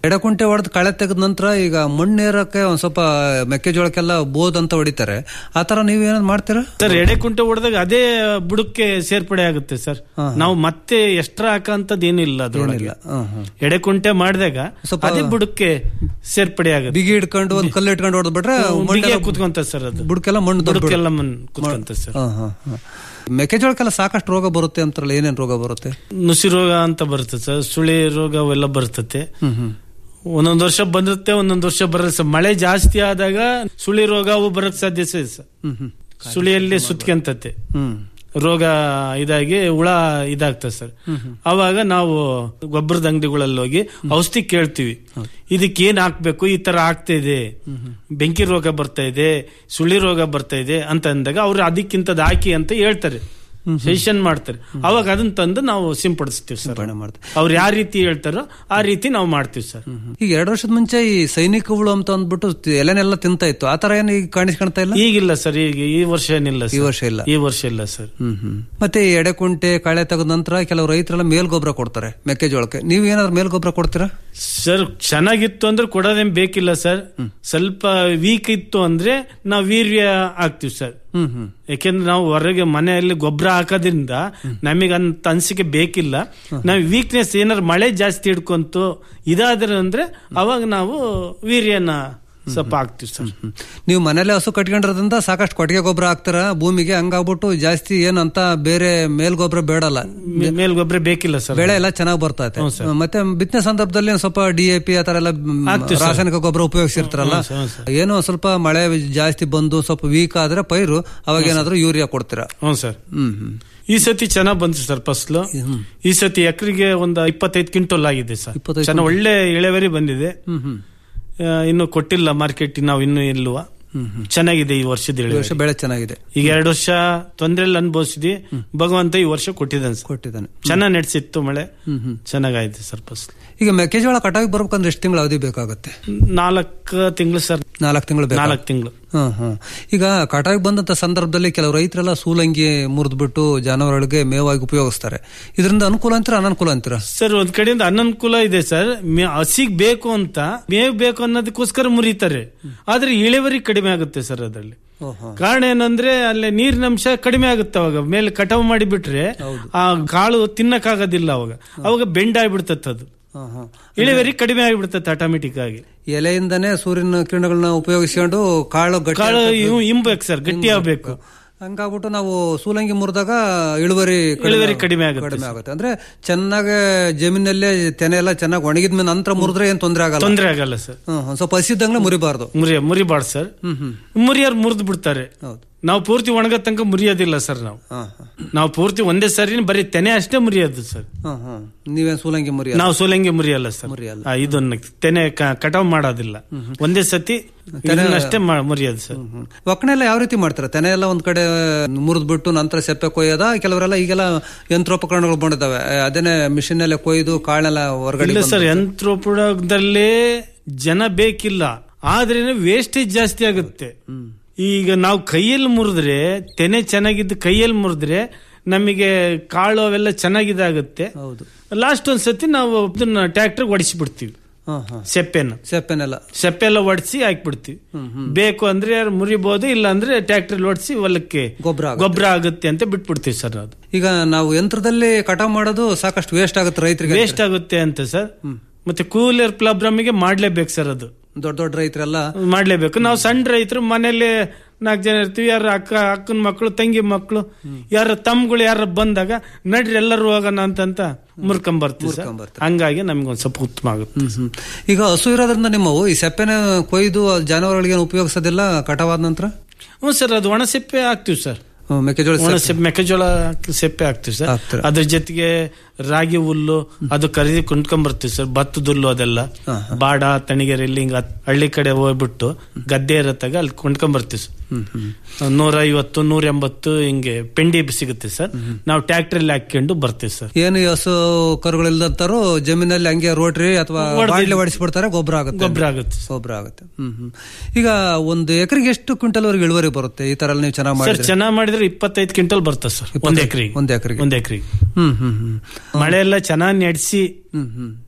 ಎಡಕುಂಟೆ ಹೊಡೆದು ಕಳೆ ತೆಗೆದ ನಂತರ ಈಗ ಮಣ್ಣೇರಕ್ಕೆ ಒಂದ್ ಸ್ವಲ್ಪ ಮೆಕ್ಕೆಜೋಳಕ್ಕೆಲ್ಲ ಬೋದ್ ಅಂತ ಹೊಡಿತಾರೆ ಆತರ ನೀವ್ ಏನಾದ್ರು ಮಾಡ್ತೀರಾ ಸರ್ ಎಡೆ ಕುಂಟೆ ಹೊಡೆದಾಗ ಅದೇ ಬುಡಕ್ಕೆ ಸೇರ್ಪಡೆ ಆಗುತ್ತೆ ಸರ್ ನಾವು ಮತ್ತೆ ಎಕ್ಸ್ಟ್ರಾ ಹಾಕಂತದ್ ಏನಿಲ್ಲ ಅದ್ರೊಳಗೆ ಇಲ್ಲ ಹ್ಮ್, ಹ್ಮ್. ಎಡೆ ಕುಂಟೆ ಮಾಡಿದಾಗ ಸ್ವಲ್ಪ- ಅದೇ ಬುಡಕ್ಕೆ ಸೇರ್ಪಡೆ ಆಗುತ್ತೆ ಬಿಗಿ ಹಿಡ್ಕೊಂಡು ಒಂದ್ ಕಲ್ಲು ಇಟ್ಕೊಂಡು ಹೊಡೆದ್ ಬಿಟ್ರೆ ಬಿಗಿಯಾಗಿ ಕುತ್ಕೊಂತ ಸರ್ ಅದು ಬುಡಕ್ಕೆಲ್ಲ ಮಣ್ಣು ದೊಡ್ಡ ಬುಡಕ್ಕೆಲ್ಲ ಮಣ್ಣು ಕುತ್ಕೊಂತ ಸರ್ ಹಾ, ಹಾ, ಹಾ. ಮೆಕ್ಕೆಜೋಳಕ್ಕೆಲ್ಲ ಸಾಕಷ್ಟು ರೋಗ ಬರುತ್ತೆ ಅಂತಾರಲ್ಲ ಏನೇನ್ ರೋಗ ಬರುತ್ತೆ ನುಸಿ ರೋಗ ಅಂತ ಬರುತ್ತೆ ಸರ್ ಸುಳಿ ರೋಗ ಅವೆಲ್ಲ ಬರ್ತತೆ ಹ್ಮ್ ಹ್ಮ್ ಒಂದೊಂದ್ ವರ್ಷ ಬಂದಿರುತ್ತೆ ಒಂದೊಂದ್ ವರ್ಷ ಬರಲ್ಲ ಸರ್ ಮಳೆ ಜಾಸ್ತಿ ಆದಾಗ ಸುಳಿ ರೋಗ ಅವು ಬರಕ್ ಸಾಧ್ಯತೆ ಇದೆ ಸರ್ ಹ್ಮ್ ಹ್ಮ್ ಸುಳಿಯಲ್ಲಿ ಸುತ್ಕೊಂತತೆ ಹ್ಮ್ ರೋಗ ಇದಾಗಿ ಹುಳ ಇದಾಗ್ತದೆ ಸರ್ ಅವಾಗ ನಾವು ಗೊಬ್ಬರದ ಅಂಗಡಿಗಳಲ್ಲಿ ಹೋಗಿ ಔಷಧಿ ಕೇಳ್ತೀವಿ ಇದಕ್ಕೆ ಏನ್ ಹಾಕ್ಬೇಕು ಈ ತರ ಆಗ್ತಾ ಇದೆ ಬೆಂಕಿ ರೋಗ ಬರ್ತಾ ಇದೆ ಸುಳಿ ರೋಗ ಬರ್ತಾ ಇದೆ ಅಂತ ಅಂದಾಗ ಅವ್ರು ಅದಕ್ಕಿಂತದ್ ಹಾಕಿ ಅಂತ ಹೇಳ್ತಾರೆ ಸಜೆಷನ್ ಮಾಡ್ತಾರೆ ಅವಾಗ ಅದನ್ನ ತಂದು ನಾವು ಸಿಂಪಡಿಸ್ತೀವಿ ಸರ್ ಸಿಂಪಡಣೆ ಮಾಡ್ತೀವಿ. ಅವ್ರು ಯಾವ ರೀತಿ ಹೇಳ್ತಾರೋ ಆ ರೀತಿ ನಾವು ಮಾಡ್ತೀವಿ ಸರ್ ಈಗ ಎರಡು ವರ್ಷದ ಮುಂಚೆ ಈ ಸೈನಿಕ ಹುಳು ಅಂತ ಅಂದ್ಬಿಟ್ಟು ತಿ- ಎಲೆನೆಲ್ಲ ತಿಂತಾ ಇತ್ತು ಆತರ ಏನು ಈಗ ಕಾಣಿಸ್ಕೊಳ್ತಾ ಇಲ್ಲ ಈಗಿಲ್ಲ ಸರ್ ಈಗ ಈ ವರ್ಷ ಏನಿಲ್ಲ ಈ ಸರ್ ವರ್ಷ ಇಲ್ಲ ಈ ವರ್ಷ ಇಲ್ಲ ಸರ್ ಹ್ಮ್ ಹ್ಮ್ ಮತ್ತೆ ಈ ಎಡೆಕುಂಟೆ ಕಳೆ ತೆಗೆದ ನಂತರ ಕೆಲವು ರೈತರೆಲ್ಲ ಮೇಲ್ ಗೊಬ್ಬರ ಕೊಡ್ತಾರೆ ಮೆಕ್ಕೆಜೋಳಕ್ಕೆ ನೀವು ಏನಾದ್ರು ಮೇಲ್ ಗೊಬ್ಬರ ಕೊಡ್ತೀರಾ ಸರ್ ಚೆನ್ನಾಗಿತ್ತು ಅಂದ್ರೆ ಕೊಡೋದೇನ್ ಬೇಕಿಲ್ಲ ಸರ್ ಸ್ವಲ್ಪ ವೀಕ್ ಇತ್ತು ಅಂದ್ರೆ ನಾವು ವೀರ್ಯ ಹಾಕ್ತಿವಿ ಸರ್ ಹ್ಮ್ ಹ್ಮ್ ಯಾಕೆಂದ್ರೆ ನಾವು ಹೊರಗೆ ಮನೆಯಲ್ಲಿ ಗೊಬ್ಬರ ಹಾಕೋದ್ರಿಂದ ನಮಗೆ ಅಂತ ಅನ್ಸಿಕೆ ಬೇಕಿಲ್ಲ ನಾವು ವೀಕ್ನೆಸ್ ಏನಾದ್ರು ಮಳೆ ಜಾಸ್ತಿ ಹಿಡ್ಕೊಂತು ಇದಾದ್ರೆ ಅಂದ್ರೆ ಅವಾಗ ನಾವು ವೀರ್ಯನ ಸ್ವಲ್ಪ ಹಾಕ್ತಿವಿ ಸರ್ ಹ್ಮ್. ನೀವು ಮನೇಲೆ ಹಸು ಕಟ್ಕೊಂಡಿರೋದ್ರಿಂದ ಸಾಕಷ್ಟು ಕೊಟ್ಟಿಗೆ ಗೊಬ್ಬರ ಹಾಕ್ತಾರ ಭೂಮಿಗೆ ಹಂಗಾಗ್ಬಿಟ್ಟು ಜಾಸ್ತಿ ಏನು ಅಂತ ಬೇರೆ ಮೇಲ್ ಗೊಬ್ಬರ ಬೇಡಲ್ಲ ಮೇ- ಮೇಲ್ ಗೊಬ್ಬರ ಬೇಕಿಲ್ಲ ಸರ್ ಬೆಳೆ ಎಲ್ಲ ಚೆನ್ನಾಗಿ ಬರ್ತೈತೆ ಹ್ಞೂ ಸರ್. ಮತ್ತೆ ಬಿತ್ತನೆ ಸಂದರ್ಭದಲ್ಲಿ ಒಂದ್ ಸ್ವಲ್ಪ ಡಿ ಎ ಪಿ ಆತರ ಎಲ್ಲ ಮ್, ಹಾಕ್ತೀವಿ ಸರ್. ರಾಸಾಯನಿಕ ಗೊಬ್ಬರ ಉಪಯೋಗಿಸಿರ್ತಾರಲ್ಲ ಹ್ಞೂ ಸರ್, ಹ್ಞೂ ಏನೋ ಒಂದ್ ಸ್ವಲ್ಪ ಮಳೆ ಜಾಸ್ತಿ ಬಂದು ಸ್ವಲ್ಪ ವೀಕ್ ಆದ್ರೆ ಪೈರು ಅವಾಗ ಏನಾದ್ರು ಯೂರಿಯಾ ಕೊಡ್ತೀರಾ ಹ್ಞೂ ಸರ್ ಹ್ಮ್ ಹ್ಮ್ ಈ ಸತಿ ಚೆನ್ನಾಗ್ ಬಂತು ಸರ್ ಫಸ್ಲು ಈ ಸತಿ ಎಕರೆಗೆ ಒಂದು ಇಪ್ಪತ್ತೈದು ಕ್ವಿಂಟಲ್ ಆಗಿದೆ ಸರ್ 25 ಚೆನ್ನಾಗ್ ಒಳ್ಳೆ ಇಳುವರಿ ಬಂದಿದೆ ಹ್ಮ್ ಹ್ಮ್ ಆ, ಇನ್ನು ಕೊಟ್ಟಿಲ್ಲ ಮಾರ್ಕೆಟ್ ನಾವು ಇನ್ನು ಇಲ್ವಾ ಚೆನ್ನಾಗಿದೆ ಈ ವರ್ಷದ ಈ ಇಳುವರಿ ವರ್ಷ ಬೆಳೆ ಚೆನ್ನಾಗಿದೆ ಈಗ ಎರಡು ವರ್ಷ ತೊಂದ್ರೆಲ್ಲ ಅನುಭವಿಸಿದ್ವಿ ಭಗವಂತ ಈ ವರ್ಷ ಕೊಟ್ಟಿದ್ದಾನೆ ಸರ್ ಕೊಟ್ಟಿದ್ದಾನೆ ಚೆನ್ನಾಗ್ ನಡೆಸಿತ್ತು ಮಳೆ ಹ್ಮ್ ಹ್ಮ್ ಚೆನ್ನಾಗಾಯ್ತು ಸರ್ ಫಸ್ಟ್ ಈಗ ಮೆಕ್ಕೆಜೋಳ ಕಟಾವಿಗೆ ಬರ್ಬೇಕಂದ್ರೆ ಎಷ್ಟು ತಿಂಗಳು ಅವಧಿ ಬೇಕಾಗುತ್ತೆ ನಾಲ್ಕು ತಿಂಗಳು ಸರ್ ನಾಲ್ಕು ತಿಂಗಳು ಬೇಕು ನಾಲ್ಕು ತಿಂಗಳು ಹ್ಮ್ ಹ್ಮ್ ಈಗ ಕಟಾವಿಗೆ ಬಂದಂತ ಸಂದರ್ಭದಲ್ಲಿ ಕೆಲವು ರೈತರೆಲ್ಲ ಸೂಲಂಗಿ ಮುರಿದ್ಬಿಟ್ಟು ಜಾನುವಾರುಗಳಿಗೆ ಮೇವಾಗಿ ಉಪಯೋಗಿಸ್ತಾರೆ ಇದರಿಂದ ಅನುಕೂಲ ಅಂತೀರಾ ಅನನುಕೂಲ ಅಂತೀರಾ ಸರ್ ಒಂದ್ ಕಡೆಯಿಂದ ಅನನುಕೂಲ ಇದೆ ಸರ್ ಮೇ- ಹಸಿಗ್ ಬೇಕು ಅಂತ ಮೇವ್ ಬೇಕು ಅನ್ನೋದಕ್ಕೋಸ್ಕರ ಮುರಿತಾರೆ ಆದ್ರೆ ಇಳುವರಿ ಕಡಿಮೆ ಆಗುತ್ತೆ ಸರ್ ಅದರಲ್ಲಿ ಕಾರಣ ಏನಂದ್ರೆ ಅಲ್ಲಿ ನೀರಿನ ಅಂಶ ಕಡಿಮೆ ಆಗುತ್ತೆ ಅವಾಗ ಮೇಲೆ ಕಟಾವು ಮಾಡಿ ಬಿಟ್ರೆ ಆ ಕಾಳು ತಿನ್ನಕ್ಕಾಗೋದಿಲ್ಲ ಅವಾಗ ಅವಾಗ ಬೆಂಡ್ ಆಗ್ಬಿಡ್ತತ್ ಅದು ಹ್ಮ್ ಹ್ಮ್ ಇಳುವರಿ ಕಡಿಮೆ ಆಗಿಬಿಡ್ತದೆ ಆಟೋಮೆಟಿಕ್ ಆಗಿ ಎಲೆಯಿಂದನೇ ಸೂರ್ಯನ ಕಿರಣಗಳನ್ನ ಉಪಯೋಗಿಸ್ಕೊಂಡು ಕಾಳು ಗಟ್ಟಿ ಕಾಳು ಇವು ಇಂಬೇಕು ಸರ್ ಗಟ್ಟಿ ಆಗ್ಬೇಕು ಹಂಗಾಗ್ಬಿಟ್ಟು ನಾವು ಸೂಲಂಗಿ ಮುರಿದಾಗ ಇಳುವರಿ ಕಡಿಮೆ ಇಳುವರಿ ಕಡಿಮೆ ಆಗುತ್ತೆ ಕಡಿಮೆ ಆಗುತ್ತೆ ಅಂದ್ರೆ ಚೆನ್ನಾಗಿ ಜಮೀನಲ್ಲೇ ತೆನೆ ಎಲ್ಲ ಚೆನ್ನಾಗಿ ಒಣಗಿದ ಮೇಲೆ ನಂತರ ಮುರಿದ್ರೆ ಏನ್ ತೊಂದರೆ ಆಗಲ್ಲ ತೊಂದರೆ ಆಗಲ್ಲ ಸರ್ ಹ್ಮ್ ಹ್ಮ್. ಸ್ವಲ್ಪ ಹಸಿದಂಗ್ಲೆ ಮುರಿಬಾರ್ದು ಮುರಿಯ ಮುರಿಬಾರ್ದು ಸರ್ ಹ್ಮ್ ಹ್ಮ್ ಮುರಿಯೋರು ಮುರಿದು ಬಿಡ್ತಾರೆ ಹೌದು ನಾವು ಪೂರ್ತಿ ಒಣಗೋ ತನಕ ಮುರಿಯೋದಿಲ್ಲ ಸರ್ ನಾವು ಹಾ ಹಾ ನಾವು ಪೂರ್ತಿ ಒಂದೇ ಸರಿ ಬರೀ ತೆನೆ ಅಷ್ಟೇ ಮುರಿಯೋದು ಸರ್ ಹಾ ಹಾ ನೀವೇನ್ ಸೂಲಂಗಿ ಮುರಿ ನಾವು ಸೋಲಂಗಿ ಮುರಿಯಲ್ಲ ಸರ್ ಮುರಿಯಲ್ಲ. ಆ, ಇದನ್ನ ತೆನೆ ಕ- ಕಟಾವ್ ಮಾಡೋದಿಲ್ಲ ಒಂದೇ ಸತಿ ಅಷ್ಟೇ ಮುರಿಯೋದು ಸರ್ ಒಕ್ಕಣೆ ಎಲ್ಲ ಯಾವ ರೀತಿ ಮಾಡ್ತಾರೆ ತೆನೆ ಎಲ್ಲ ಒಂದ್ ಕಡೆ ಮುರಿದ್ಬಿಟ್ಟು ನಂತರ ಸೆಪ್ಪೆ ಕೊಯ್ಯೋದ ಕೆಲವರೆಲ್ಲ ಈಗೆಲ್ಲ ಯಂತ್ರೋಪಕರಣಗಳು ಬಂದಿದ್ದಾವೆ ಅದೇನೆ ಮಿಷಿನ್ ಅಲ್ಲೇ ಕೊಯ್ದು ಕಾಳೆಲ್ಲ ಹೊರಗಡೆ ಇಲ್ಲ ಸರ್ ಯಂತ್ರೋಪಯೋಗದಲ್ಲೇ ಜನ ಬೇಕಿಲ್ಲ ಆದ್ರೇನೆ ವೇಸ್ಟೇಜ್ ಜಾಸ್ತಿ ಆಗುತ್ತೆ ಈಗ ನಾವು ಕೈಯಲ್ಲಿ ಮುರಿದ್ರೆ ತೆನೆ ಚೆನ್ನಾಗಿದ್ದು ಕೈಯಲ್ಲಿ ಮುರಿದ್ರೆ ನಮಗೆ ಕಾಳು ಅವೆಲ್ಲ ಚೆನ್ನಾಗಿದಾಗುತ್ತೆ ಹೌದು ಲಾಸ್ಟ್ ಒಂದ್ ಸತಿ ನಾವು ಇದನ್ನ ಟ್ರ್ಯಾಕ್ಟರ್ ಬಿಡ್ತೀವಿ ಹಾ ಹಾ ಸೆಪ್ಪೆನ ಸೆಪ್ಪೆನೆಲ್ಲ ಸೆಪ್ಪೆಲ್ಲ ಒಡಿಸಿ ಹಾಕ್ಬಿಡ್ತೀವಿ ಬೇಕು ಅಂದ್ರೆ ಯಾರು ಮುರಿಬಹುದು ಇಲ್ಲ ಅಂದ್ರೆ ಟ್ರ್ಯಾಕ್ಟರ್ ಓಡಿಸಿ ಹೊಲಕ್ಕೆ ಗೊಬ್ಬರ ಗೊಬ್ಬರ ಆಗುತ್ತೆ ಅಂತ ಬಿಟ್ಬಿಡ್ತೀವಿ ಸರ್ ಅದು ಈಗ ನಾವು ಯಂತ್ರದಲ್ಲಿ ಕಟಾವ್ ಮಾಡೋದು ಸಾಕಷ್ಟು ವೇಸ್ಟ್ ಆಗುತ್ತೆ ರೈತರಿಗೆ ವೇಸ್ಟ್ ಆಗುತ್ತೆ ಅಂತ ಸರ್ ಮತ್ತೆ ಕೂಲರ್ ಪ್ಲಾಬ್ರಮ್ಗೆ ಮಾಡ್ಲೇಬೇಕು ಸರ್ ಅದು ದೊಡ್ಡ ದೊಡ್ಡ ರೈತರೆಲ್ಲ ಮಾಡ್ಲೇಬೇಕು ನಾವು ಸಣ್ಣ ರೈತರು ಮನೇಲಿ ನಾಲ್ಕು ಜನ ಇರ್ತೀವಿ ಯಾರ ಅಕ್ಕ ಅಕ್ಕನ ಮಕ್ಕಳು ತಂಗಿ ಮಕ್ಕಳು ಯಾರ ತಮ್ಗಳು ಯಾರ ಬಂದಾಗ ನಡ್ರಿ ಎಲ್ಲರೂ ಹೋಗೋಣ ಅಂತಂತ ಮುರ್ಕೊಂಡ್ ಬರ್ತೀವಿ ಸರ್ ಮುರ್ಕೊಂಬರ್ತೀವಿ. ಹಂಗಾಗಿ ನಮ್ಗೆ ಒಂದ್ ಸ್ವಲ್ಪ ಉತ್ತಮ ಆಗುತ್ತೆ ಹ್ಮ್, ಹ್ಮ್. ಈಗ ಹಸು ಇರೋದ್ರಿಂದ ನಿಮ್ಮವು ಈ ಸೆಪ್ಪೆನ ಕೊಯ್ದು ಜಾನುವಾರುಗಳಿಗೆ ಉಪಯೋಗಿಸೋದಿಲ್ಲ ಕಟಾವಾದ ನಂತರ ಹ್ಞೂ ಸರ್ ಅದು ಒಣ ಸಿಪ್ಪೆ ಹಾಕ್ತಿವಿ ಸರ್ ಹ್ಮ್, ಮೆಕ್ಕೆಜೋಳ ಒಣ ಸೆಪ್ಪೆ. ಸಿಪ್ಪೆ ಮೆಕ್ಕೆಜೋಳ ಸೆಪ್ಪೆ ಹಾಕ್ತಿವಿ ಸರ್ ಹಾಕ್ತೀರ. ಅದ್ರ ಜೊತೆಗೆ ರಾಗಿ ಹುಲ್ಲು ಅದು ಖರೀದಿ ಕೊಂಡ್ಕೊಂಡ್ ಬರ್ತೀವಿ ಸರ್ ಭತ್ತದ ಹುಲ್ಲು ಅದೆಲ್ಲ ಹಾ, ಬಾಡ ತಣಿಗೆರೆಯಲ್ಲಿ ಹಿಂಗ ಹಳ್ಳಿ ಕಡೆ ಹೋಗ್ಬಿಟ್ಟು ಗದ್ದೆ ಇರತ್ತಾಗ ಅಲ್ಲಿ ಕೊಂಡ್ಕೊಂಡ್ ಬರ್ತೀವಿ ಸರ್ ಹ್ಮ್, ಹ್ಮ್. ನೂರ ಐವತ್ತು ನೂರ ಎಂಬತ್ತು ಹಿಂಗೆ ಪೆಂಡಿ ಸಿಗುತ್ತೆ ಸರ್ ನಾವು ಟ್ರ್ಯಾಕ್ಟರ್ ಅಲ್ಲಿ ಹಾಕೊಂಡು ಬರ್ತೀವಿ ಸರ್ ಏನು ಈ ಹಸು ಕರುಗಳಿಲ್ದಂತಾರು ಜಮೀನಲ್ಲಿ ಹಂಗೆ ರೋಟ್ರಿ ಅಥವಾ ಹೊಡ್ದು- ಬಾಡ್ಲಿ ಹೊಡಿಸ್ಬಿಡ್ತಾರೆ ಗೊಬ್ಬರ ಆಗುತ್ತೆ ಗೊಬ್ಬರ ಆಗುತ್ತೆ ಸರ್. ಗೊಬ್ಬರ ಆಗುತ್ತೆ ಹ್ಮ್ ಹ್ಮ್ ಈಗ ಒಂದು ಎಕರೆಗೆ ಎಷ್ಟು ಕ್ವಿಂಟಲ್ ವರೆಗೆ ಇಳುವರಿ ಬರುತ್ತೆ ಈ ತರ ಎಲ್ಲ ನೀವು ಚೆನ್ನಾಗಿ ಸರ್ ಮಾಡಿದ್ರೆ ಚೆನ್ನಾಗ್ ಮಾಡಿದ್ರೆ ಇಪ್ಪತ್ತೈದು ಕ್ವಿಂಟಲ್ ಬರ್ತದೆ ಸರ್ ಒಂದ್ ಎಕರೆಗೆ ಒಂದ್ ಎಕರೆಗೆ ಒಂದ್ ಎಕರೆಗೆ ಹ್ಮ್ ಹ್ಮ್ ಹ್ಮ್ ಮಳೆ ಎಲ್ಲ ಚೆನ್ನಾಗಿ ನಡೆಸಿ ಹ್ಮ್ ಹ್ಮ್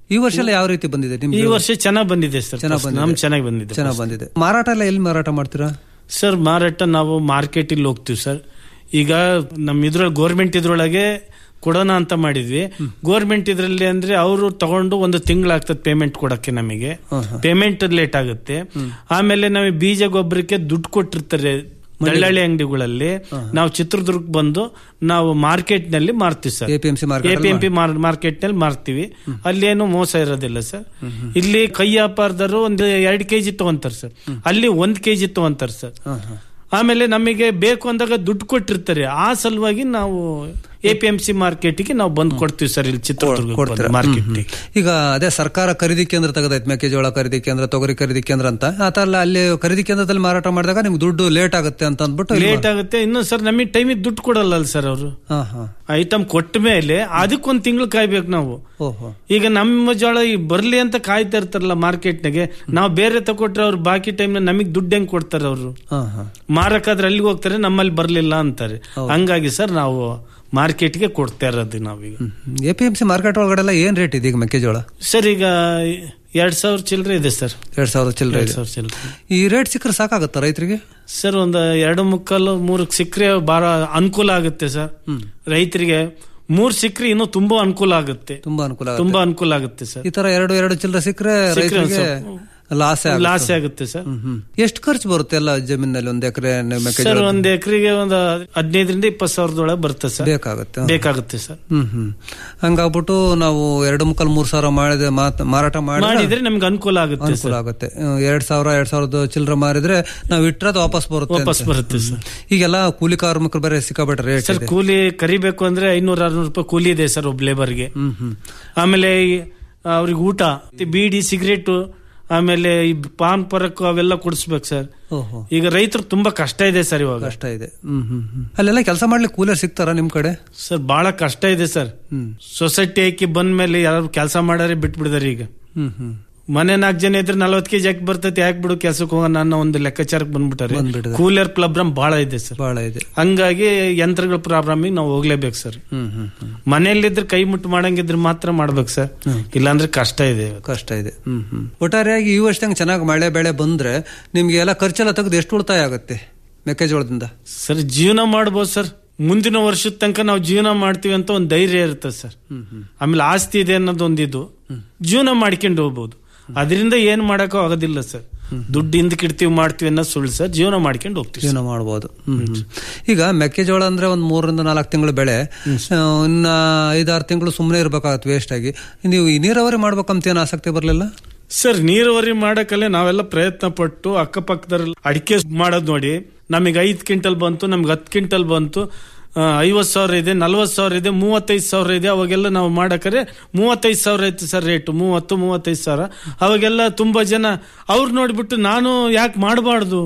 ಈ ವರ್ಷ ಎಲ್ಲ ಯಾವ ರೀತಿ ಬಂದಿದೆ ಈ ನಿಮ್ಗೆ ವರ್ಷ ಚೆನ್ನಾಗ್ ಬಂದಿದೆ ಸರ್ ಚೆನ್ನಾಗ್ ಬಂದಿದೆ. ನಮ್ ಚೆನ್ನಾಗಿ ಬಂದಿದೆ ಚೆನ್ನಾಗ್ ಬಂದಿದೆ ಮಾರಾಟ ಎಲ್ಲ ಎಲ್ಲಿ ಮಾರಾಟ ಮಾಡ್ತೀರಾ ಸರ್ ಮಾರಾಟ ನಾವು ಮಾರ್ಕೆಟ್ ಇಲ್ಲಿ ಹೋಗ್ತೀವಿ ಸರ್ ಈಗ ನಮ್ ಇದ್ರೊಳಗೆ ಗೋರ್ಮೆಂಟ್ ಇದ್ರೊಳಗೆ ಕೊಡೋಣ ಅಂತ ಮಾಡಿದ್ವಿ ಗೋರ್ಮೆಂಟ್ ಇದ್ರಲ್ಲಿ ಅಂದ್ರೆ ಅವರು ತಗೊಂಡು ಒಂದು ತಿಂಗಳಾಗ್ತದೆ ಪೇಮೆಂಟ್ ಕೊಡಕ್ಕೆ ನಮಗೆ ಪೇಮೆಂಟ್ ಲೇಟ್ ಆಗುತ್ತೆ ಆಮೇಲೆ ನಮಗೆ ಬೀಜ ಗೊಬ್ಬರಕ್ಕೆ ದುಡ್ಡು ಕೊಟ್ಟಿರ್ತಾರೆ ದಳ್ಳಾಳಿ ಅಂಗಡಿಗಳಲ್ಲಿ ನಾವು ಚಿತ್ರದುರ್ಗ ಬಂದು ನಾವು ಮಾರ್ಕೆಟ್ ನಲ್ಲಿ ಮಾರ್ತೀವಿ sir APMC A market P M P market ನಲ್ಲಿ ಮಾರ್ತೀವಿ ಅಲ್ಲೇನು ಮೋಸ ಇರೋದಿಲ್ಲ ಸರ್ ಇಲ್ಲಿ ಕೈ ವ್ಯಾಪಾರದವರು ಒಂದು ಎರಡು ಕೆಜಿ ತಗೊಂತಾರೆ ಸರ್ ಅಲ್ಲಿ ಒಂದ್ ಕೆಜಿ ತಗೊಂತಾರೆ ಸರ್ ಆಮೇಲೆ ನಮಗೆ ಬೇಕು ಅಂದಾಗ ದುಡ್ಡು ಕೊಟ್ಟಿರ್ತಾರೆ ಆ ಸಲುವಾಗಿ ನಾವು ಎ ಪಿ ಎಂ ಸಿ ಮಾರ್ಕೆಟ್ಗೆ ನಾವು ಬಂದು ಕೊಡ್ತೀವಿ ಸರ್ ಇಲ್ಲಿ ಚಿತ್ರದುರ್ಗ ಕೊಡ್ತೀರಾ ಮಾರ್ಕೆಟ್ ಹ್ಮ್, ಹ್ಮ್. ಈಗ ಅದೇ ಸರ್ಕಾರ ಖರೀದಿ ಕೇಂದ್ರ ತೆಗೆದೈತೆ ಮೆಕ್ಕೆಜೋಳ ಖರೀದಿ ಕೇಂದ್ರ ತೊಗರಿ ಖರೀದಿ ಕೇಂದ್ರ ಅಂತ ಆತರ ಅಲ್ಲ ಅಲ್ಲಿ ಖರೀದಿ ಕೇಂದ್ರದಲ್ಲಿ ಮಾರಾಟ ಮಾಡಿದಾಗ ನಿಮ್ಗೆ ದುಡ್ಡು ಲೇಟ್ ಆಗುತ್ತೆ ಅಂತ ಅಂದ್ಬಿಟ್ಟು ಇಲ್ಲಿ ಲೇಟ್ ಆಗುತ್ತೆ ಇನ್ನು ಸರ್ ನಮಗೆ ಟೈಮಿಗೆ ದುಡ್ಡು ಕೊಡಲ್ಲ ಅಲ್ಲ ಸರ್ ಅವರು ಹಾ ಹಾ ಐಟಮ್ ಕೊಟ್ಟ ಮೇಲೆ ಅದಕ್ಕೊಂದ್ ತಿಂಗಳು ಕಾಯ್ಬೇಕು ನಾವು ಓಹೋ ಈಗ ನಮ್ಮ ಜೋಳ ಈ ಬರ್ಲಿ ಅಂತ ಕಾಯ್ತಾ ಇರ್ತಾರಲ್ಲ ಮಾರ್ಕೆಟ್ನಾಗೆ ನಾವು ಬೇರೆ ತಗೊಟ್ರೆ ಅವ್ರು ಬಾಕಿ ಟೈಮ್ ನಮಗೆ ದುಡ್ಡು ಹೆಂಗ್ ಕೊಡ್ತಾರೆ ಅವರು ಹಾ ಹಾ ಮಾರಕಾದ್ರೆ ಅಲ್ಲಿಗೆ ಹೋಗ್ತಾರೆ ನಮ್ಮಲ್ಲಿ ಬರ್ಲಿಲ್ಲ ಅಂತಾರೆ ಹಂಗಾಗಿ ಸರ್ ನಾವು ಮಾರ್ಕೆಟ್ಗೆ ಕೊಡ್ತಾ ಇರೋದು ನಾವೀಗ ಎಪಿಎಂಸಿ ಮಾರ್ಕೆಟ್ ಒಳಗಡೆ ಎಲ್ಲ ಏನ್ ರೇಟ್ ಇದೆ ಈಗ ಮೆಕ್ಕೆಜೋಳ ಸರ್ ಈಗ ಎರಡ್ ಸಾವಿರ ಚಿಲ್ಲರೆ ಇದೆ ಸರ್ ಎರಡ್ ಸಾವಿರದ ಚಿಲ್ಲರೆ ಎರಡ್ ಇದೆ ಸಾವಿರ ಚಿಲ್ಲರೆ ಈ ರೇಟ್ ಸಿಕ್ಕರೆ ಸಾಕಾಗತ್ತಾ ರೈತರಿಗೆ ಸರ್ ಒಂದು ಎರಡು ಮುಕ್ಕಾಲು ಮೂರಕ್ಕೆ ಸಿಕ್ಕರೆ ಬಹಳ ಅನುಕೂಲ ಆಗುತ್ತೆ ಸರ್ ರೈತರಿಗೆ ಮೂರ್ ಸಿಕ್ಕರೆ ಇನ್ನೂ ತುಂಬಾ ಅನುಕೂಲ ಆಗುತ್ತೆ ತುಂಬಾ ಅನುಕೂಲ ಆಗುತ್ತೆ. ತುಂಬಾ ಅನುಕೂಲ ಆಗುತ್ತೆ ಸರ್ ಈ ತರ ಎರಡು ಎರಡು ಚಿಲ್ಲರೆ ಸಿಕ್ಕರೆ ಸಿಕ್ರೆ ರೈತರಿಗೆ ಲಾಸ್ ಲಾಸ್ ಆಗುತ್ತೆ ಸರ್ ಎಷ್ಟು ಖರ್ಚು ಬರುತ್ತೆ ಎಲ್ಲ ಜಮೀನಲ್ಲಿ ಒಂದ್ ಎಕರೆ ಸರ್ ಮೆಕ್ಕೆಜೋಳ ಒಂದ್ ಎಕರೆಗೆ ಒಂದು ಹದಿನೈದರಿಂದ ಇಪ್ಪತ್ತು ಸಾವಿರದೊಳಗೆ ಬರುತ್ತೆ ಸರ್ ಬೇಕಾಗುತ್ತೆ ಬೇಕಾಗುತ್ತೆ ಸರ್ ಹ್ಮ್ ಹ್ಮ್ ಹಂಗಾಗ್ಬಿಟ್ಟು ನಾವು ಎರಡು ಮುಕ್ಕಲ್ ಮೂರ್ ಸಾವಿರ ಮಾಡಿದೆ ಮಾತ್- ಮಾರಾಟ ಮಾಡಿ ಮಾಡಿದ್ರೆ ನಮ್ಗೆ ಅನುಕೂಲ ಆಗುತ್ತೆ ಅನುಕೂಲ ಸರ್ ಆಗುತ್ತೆ ಹ್ಮ್, ಎರಡ್ ಸಾವಿರ ಎರಡ್ ಸಾವಿರದ ಚಿಲ್ಲರೆ ಮಾರಿದ್ರೆ ನಾವು ಇಟ್ಟರದು ವಾಪಸ್ ಬರುತ್ತೆ ವಾಪಸ್ ಅಂತ. ಬರುತ್ತೆ ಸರ್ ಈಗೆಲ್ಲ ಕೂಲಿ ಕಾರ್ಮಿಕರು ಬೇರೆ ಸಿಕ್ಕಾಪಟ್ಟೆ ರೇಟ್ ಸರ್ ಇದೆ ಕೂಲಿ ಕರಿಬೇಕು ಅಂದ್ರೆ ಐನೂರ ಆರ್ನೂರು ರೂಪಾಯಿ ಕೂಲಿ ಇದೆ ಸರ್ ಒಬ್ಬ ಲೇಬರ್ಗೆ ಹ್ಮ್ ಹ್ಮ್ ಆಮೇಲೆ ಈ- ಅವ್ರಿಗೆ ಊಟ ಮತ್ತೆ ಬೀಡಿ ಸಿಗರೇಟು ಆಮೇಲೆ ಈ ಪಾನ್ ಪರಕ್ಕು ಅವೆಲ್ಲ ಕೊಡಿಸ್ಬೇಕು ಸರ್ ಓಹೋ ಈಗ ರೈತರು ತುಂಬಾ ಕಷ್ಟ ಇದೆ ಸರ್ ಇವಾಗ ಕಷ್ಟ ಇದೆ ಹ್ಮ್ ಹ್ಮ್ ಹ್ಮ್ ಅಲ್ಲೆಲ್ಲ ಕೆಲಸ ಮಾಡ್ಲಿಕ್ಕೆ ಕೂಲರ್ ಸಿಗ್ತಾರ ನಿಮ್ ಕಡೆ ಸರ್ ಬಹಳ ಕಷ್ಟ ಇದೆ ಸರ್ ಹ್ಮ್ ಸೊಸೈಟಿ ಹಾಕಿ ಬಂದ ಮೇಲೆ ಯಾರು ಕೆಲಸ ಮಾಡಾರೆ ಬಿಟ್ಬಿಡಿದಾರೆ ಈಗ ಹ್ಮ್ ಹ್ಮ್ ಮನೆ ನಾಲ್ಕು ಜನ ಇದ್ರೆ ನಲ್ವತ್ತು ಕೆಜಿ ಹಾಕಿ ಬರ್ತೈತೆ ಯಾಕೆ ಬಿಡು ಕೆಲ್ಸಕ್ಕೆ ಹೋಗೋಣ ಅನ್ನೋ ಒಂದು ಲೆಕ್ಕಾಚಾರಕ್ಕೆ ಬಂದ್ಬಿಟ್ಟಾರೆ ಬಂದ್ಬಿಟ್ಟಿದೆ. ಕೂಲರ್ ಪ್ರಾಬ್ಲಮ್ ಬಹಳ ಇದೆ ಸರ್ ಬಹಳ ಇದೆ ಹಂಗಾಗಿ ಯಂತ್ರಗಳ ಪ್ರಾಬ್ಲಮಿಗೆ ನಾವು ಹೋಗ್ಲೇಬೇಕು ಸರ್ ಹ್ಮ್ ಹ್ಮ್ ಹ್ಮ್ ಮನೆಯಲ್ಲಿದ್ರೆ ಕೈ ಮುಟ್ಟು ಮಾಡಂಗಿದ್ರೆ ಮಾತ್ರ ಮಾಡ್ಬೇಕು ಸರ್ ಇಲ್ಲಾಂದ್ರೆ ಕಷ್ಟ ಇದೆ ಇವತ್ತು. ಕಷ್ಟ ಇದೆ ಹ್ಮ್ ಹ್ಮ್ ಒಟ್ಟಾರೆಯಾಗಿ ಈ ವರ್ಷದಂಗೆ ಚೆನ್ನಾಗಿ ಮಳೆ ಬೆಳೆ ಬಂದ್ರೆ ನಿಮ್ಗೆ ಎಲ್ಲ ಖರ್ಚೆಲ್ಲ ತೆಗೆದು ಎಷ್ಟು ಉಳಿತಾಯ ಆಗುತ್ತೆ ಮೆಕ್ಕೆಜೋಳದಿಂದ ಸರ್ ಜೀವನ ಮಾಡ್ಬೋದು ಸರ್ ಮುಂದಿನ ವರ್ಷದ ತನಕ ನಾವು ಜೀವನ ಮಾಡ್ತೀವಿ ಅಂತ ಒಂದು ಧೈರ್ಯ ಇರುತ್ತೆ ಸರ್ ಆಮೇಲೆ ಆಸ್ತಿ ಇದೆ ಅನ್ನೋದು ಒಂದಿದು ಜೀವನ ಮಾಡ್ಕೊಂಡು ಹೋಗ್ಬೋದು ಅದರಿಂದ ಏನ್ ಮಾಡಕ್ಕೂ ಆಗೋದಿಲ್ಲ ಸರ್ ದುಡ್ಡು ಹಿಂದಕ್ಕೆ ಇಡ್ತೀವಿ ಮಾಡ್ತೀವಿ ಅನ್ನೋದು ಸುಳ್ಳು ಸರ್ ಜೀವನ ಮಾಡ್ಕೊಂಡು ಹೋಗ್ತೀವಿ ಸರ್. ಜೀವನ ಮಾಡ್ಬೋದು ಹ್ಮ್ ಹ್ಮ್. ಈಗ ಮೆಕ್ಕೆಜೋಳ ಅಂದ್ರೆ ಒಂದ್ ಮೂರರಿಂದ ನಾಲ್ಕು ತಿಂಗಳು ಬೆಳೆ ಆ, ಇನ್ನ ಐದಾರು ತಿಂಗಳು ಸುಮ್ಮನೆ ಇರ್ಬೇಕಾಗತ್ತೆ ವೇಸ್ಟ್ ಆಗಿ ನೀವು ಈ ನೀರಾವರಿ ಮಾಡ್ಬೇಕಂತ ಏನು ಆಸಕ್ತಿ ಬರ್ಲಿಲ್ಲ ಸರ್ ನೀರಾವರಿ ಮಾಡಕ್ಕಲ್ಲೇ ನಾವೆಲ್ಲ ಪ್ರಯತ್ನ ಪಟ್ಟು ಅಕ್ಕಪಕ್ಕದಲ್ಲಿ ಅಡಿಕೆ ಮಾಡೋದು ನೋಡಿ ನಮಗೆ ಐದು ಕ್ವಿಂಟಲ್ ಬಂತು ನಮ್ಗೆ ಹತ್ತು ಕ್ವಿಂಟಲ್ ಬಂತು ಐವತ್ತು ಸಾವಿರ ಇದೆ ನಲ್ವತ್ತು ಸಾವಿರ ಇದೆ ಮೂವತ್ತೈದು ಸಾವಿರ ಇದೆ ಅವಾಗೆಲ್ಲ ನಾವು ಮಾಡಕ್ರೆ ಮೂವತ್ತೈದು ಸಾವಿರ ಇತ್ತು ಸರ್ ರೇಟು ಮೂವತ್ತು ಮೂವತ್ತೈದು ಸಾವಿರ ಅವಾಗೆಲ್ಲ ತುಂಬಾ ಜನ ಅವ್ರು ನೋಡ್ಬಿಟ್ಟು ನಾನು ಯಾಕೆ ಮಾಡಬಾರ್ದು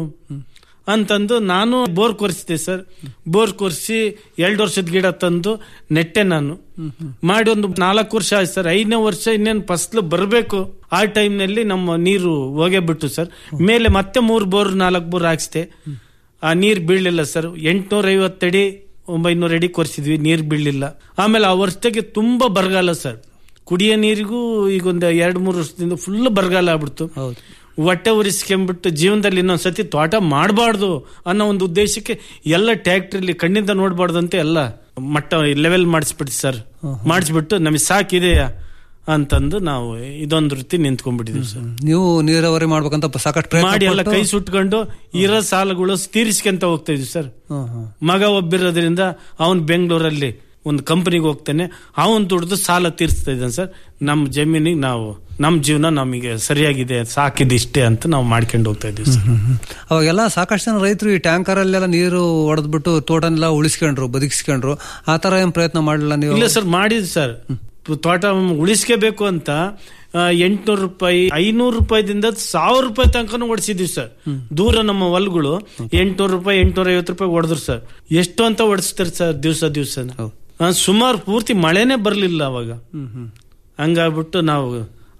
ಅಂತಂದು ನಾನು ಬೋರ್ ಕೊರ್ಸಿದೆ ಸರ್ ಬೋರ್ ಕೊರ್ಸಿ ಎರಡು ವರ್ಷದ ಗಿಡ ತಂದು ನೆಟ್ಟೆ ನಾನು ಮಾಡಿ ಒಂದು ನಾಲ್ಕು ವರ್ಷ ಆಯ್ತು ಸರ್ ಐದನೇ ವರ್ಷ ಇನ್ನೇನು ಫಸ್ಲು ಬರಬೇಕು ಆ ಟೈಮ್ನಲ್ಲಿ ನಮ್ಮ ನೀರು ಹೋಗೇ ಬಿಟ್ಟು ಸರ್ ಮೇಲೆ ಮತ್ತೆ ಮೂರು ಬೋರ್ ನಾಲ್ಕು ಬೋರ್ ಹಾಕ್ಸಿದೆ ಆ ನೀರು ಬೀಳಲಿಲ್ಲ ಸರ್ ಎಂಟ್ನೂರ ಐವತ್ತಡಿ ಒಂಬೈನೂರ ಅಡಿ ಕೊರ್ಸಿದ್ವಿ ನೀರು ಬೀಳಲಿಲ್ಲ ಆಮೇಲೆ ಆ ವರ್ಷಕ್ಕೆ ತುಂಬಾ ಬರಗಾಲ ಸರ್ ಕುಡಿಯೋ ನೀರಿಗೂ ಈಗ ಒಂದು ಎರಡು ಮೂರು ವರ್ಷದಿಂದ ಫುಲ್ ಬರಗಾಲ ಆಗ್ಬಿಡ್ತು ಹೌದು ಹೊಟ್ಟೆ ಉರಿಸ್ಕೊಂಡ್ಬಿಟ್ಟು ಜೀವನದಲ್ಲಿ ಇನ್ನೊಂದ್ಸತಿ ತೋಟ ಮಾಡಬಾರ್ದು ಅನ್ನೋ ಒಂದು ಉದ್ದೇಶಕ್ಕೆ ಎಲ್ಲ ಟ್ಯಾಕ್ಟ್ರಿಲಿ ಕಣ್ಣಿಂದ ನೋಡಬಾರ್ದು ಅಂತ ಎಲ್ಲ ಮಟ್ಟ ಲೆವೆಲ್ ಮಾಡಿಸ್ಬಿಟ್ಟು ಸರ್ ಮಾಡಿಸ್ಬಿಟ್ಟು ನಮಗೆ ಸಾಕಿದೆಯಾ ಅಂತಂದು ನಾವು ಇದೊಂದು ರೀತಿ ನಿಂತ್ಕೊಂಡ್ಬಿಟ್ಟಿದೀವಿ ಸರ್ ನೀವು ನೀರಾವರಿ ಮಾಡ್ಬೇಕಂತ ಪ- ಸಾಕಷ್ಟು ಪ್ರಯತ್ನ ಮಾಡಿ ಎಲ್ಲ ಪಟ್ಟು- ಕೈ ಸುಟ್ಕೊಂಡು ಇರೋ ಸಾಲಗಳು ತೀರಿಸ್ಕೊಂತ ಹೋಗ್ತಾ ಇದ್ವಿ ಸರ್ ಹ್ಮ್, ಹ್ಮ್. ಮಗ ಒಬ್ಬಿರೋದ್ರಿಂದ ಅವನ್ ಬೆಂಗಳೂರಲ್ಲಿ ಒಂದು ಕಂಪನಿಗೆ ಹೋಗ್ತಾನೆ ಅವನ್ ದುಡ್ದು ಸಾಲ ತೀರಿಸ್ತಾ ಇದ್ದಾನೆ ಸರ್ ನಮ್ಮ ಜಮೀನಿಗೆ ನಾವು ನಮ್ಮ ಜೀವನ ನಮಗೆ ಸರಿಯಾಗಿದೆ ಸಾಕಿದ್ ಇಷ್ಟೇ ಅಂತ ನಾವು ಮಾಡ್ಕೊಂಡು ಹೋಗ್ತಾ ಇದ್ದೀವಿ ಸರ್ ಹ್ಮ್, ಹ್ಮ್. ಅವಾಗೆಲ್ಲ ಸಾಕಷ್ಟು ಜನ ರೈತರು ಈ ಟ್ಯಾಂಕರ್ ಅಲ್ಲೆಲ್ಲ ನೀರು ಹೊಡೆದ್ಬಿಟ್ಟು ತೋಟನೆಲ್ಲ ಉಳಿಸ್ಕೊಂಡ್ರು ಬದುಕಿಸ್ಕೊಂಡ್ರು ಆ ತರ ಏನ್ ಪ್ರಯತ್ನ ಮಾಡಲಿಲ್ಲ ನೀವು ಇಲ್ಲ ಸರ್ ಮಾಡಿದ್ ಸರ್ ತೋಟ ಉಳಿಸ್ಕೋಬೇಕು ಅಂತ ಎಂಟ್ನೂರು ರೂಪಾಯಿ ಐನೂರು ರೂಪಾಯಿದಿಂದ ಸಾವಿರ ರೂಪಾಯಿ ತನಕನೂ ಓಡಿಸಿದ್ವಿ ಸರ್ ದೂರ ನಮ್ಮ ಹೊಲ್ಗಳು ಎಂಟ್ನೂರು ರೂಪಾಯಿ ಎಂಟ್ನೂರ ಐವತ್ತು ರೂಪಾಯಿ ಹೊಡೆದ್ರು ಸರ್ ಎಷ್ಟು ಅಂತ ಓಡಿಸ್ತಾರೆ ಸರ್ ದಿವಸ ದಿವಸ ಹೌದು. ಸುಮಾರು ಪೂರ್ತಿ ಮಳೆನೇ ಬರ್ಲಿಲ್ಲ ಅವಾಗ ಹ್ಮ್, ಹ್ಮ್. ಹಂಗಾಗ್ಬಿಟ್ಟು ನಾವು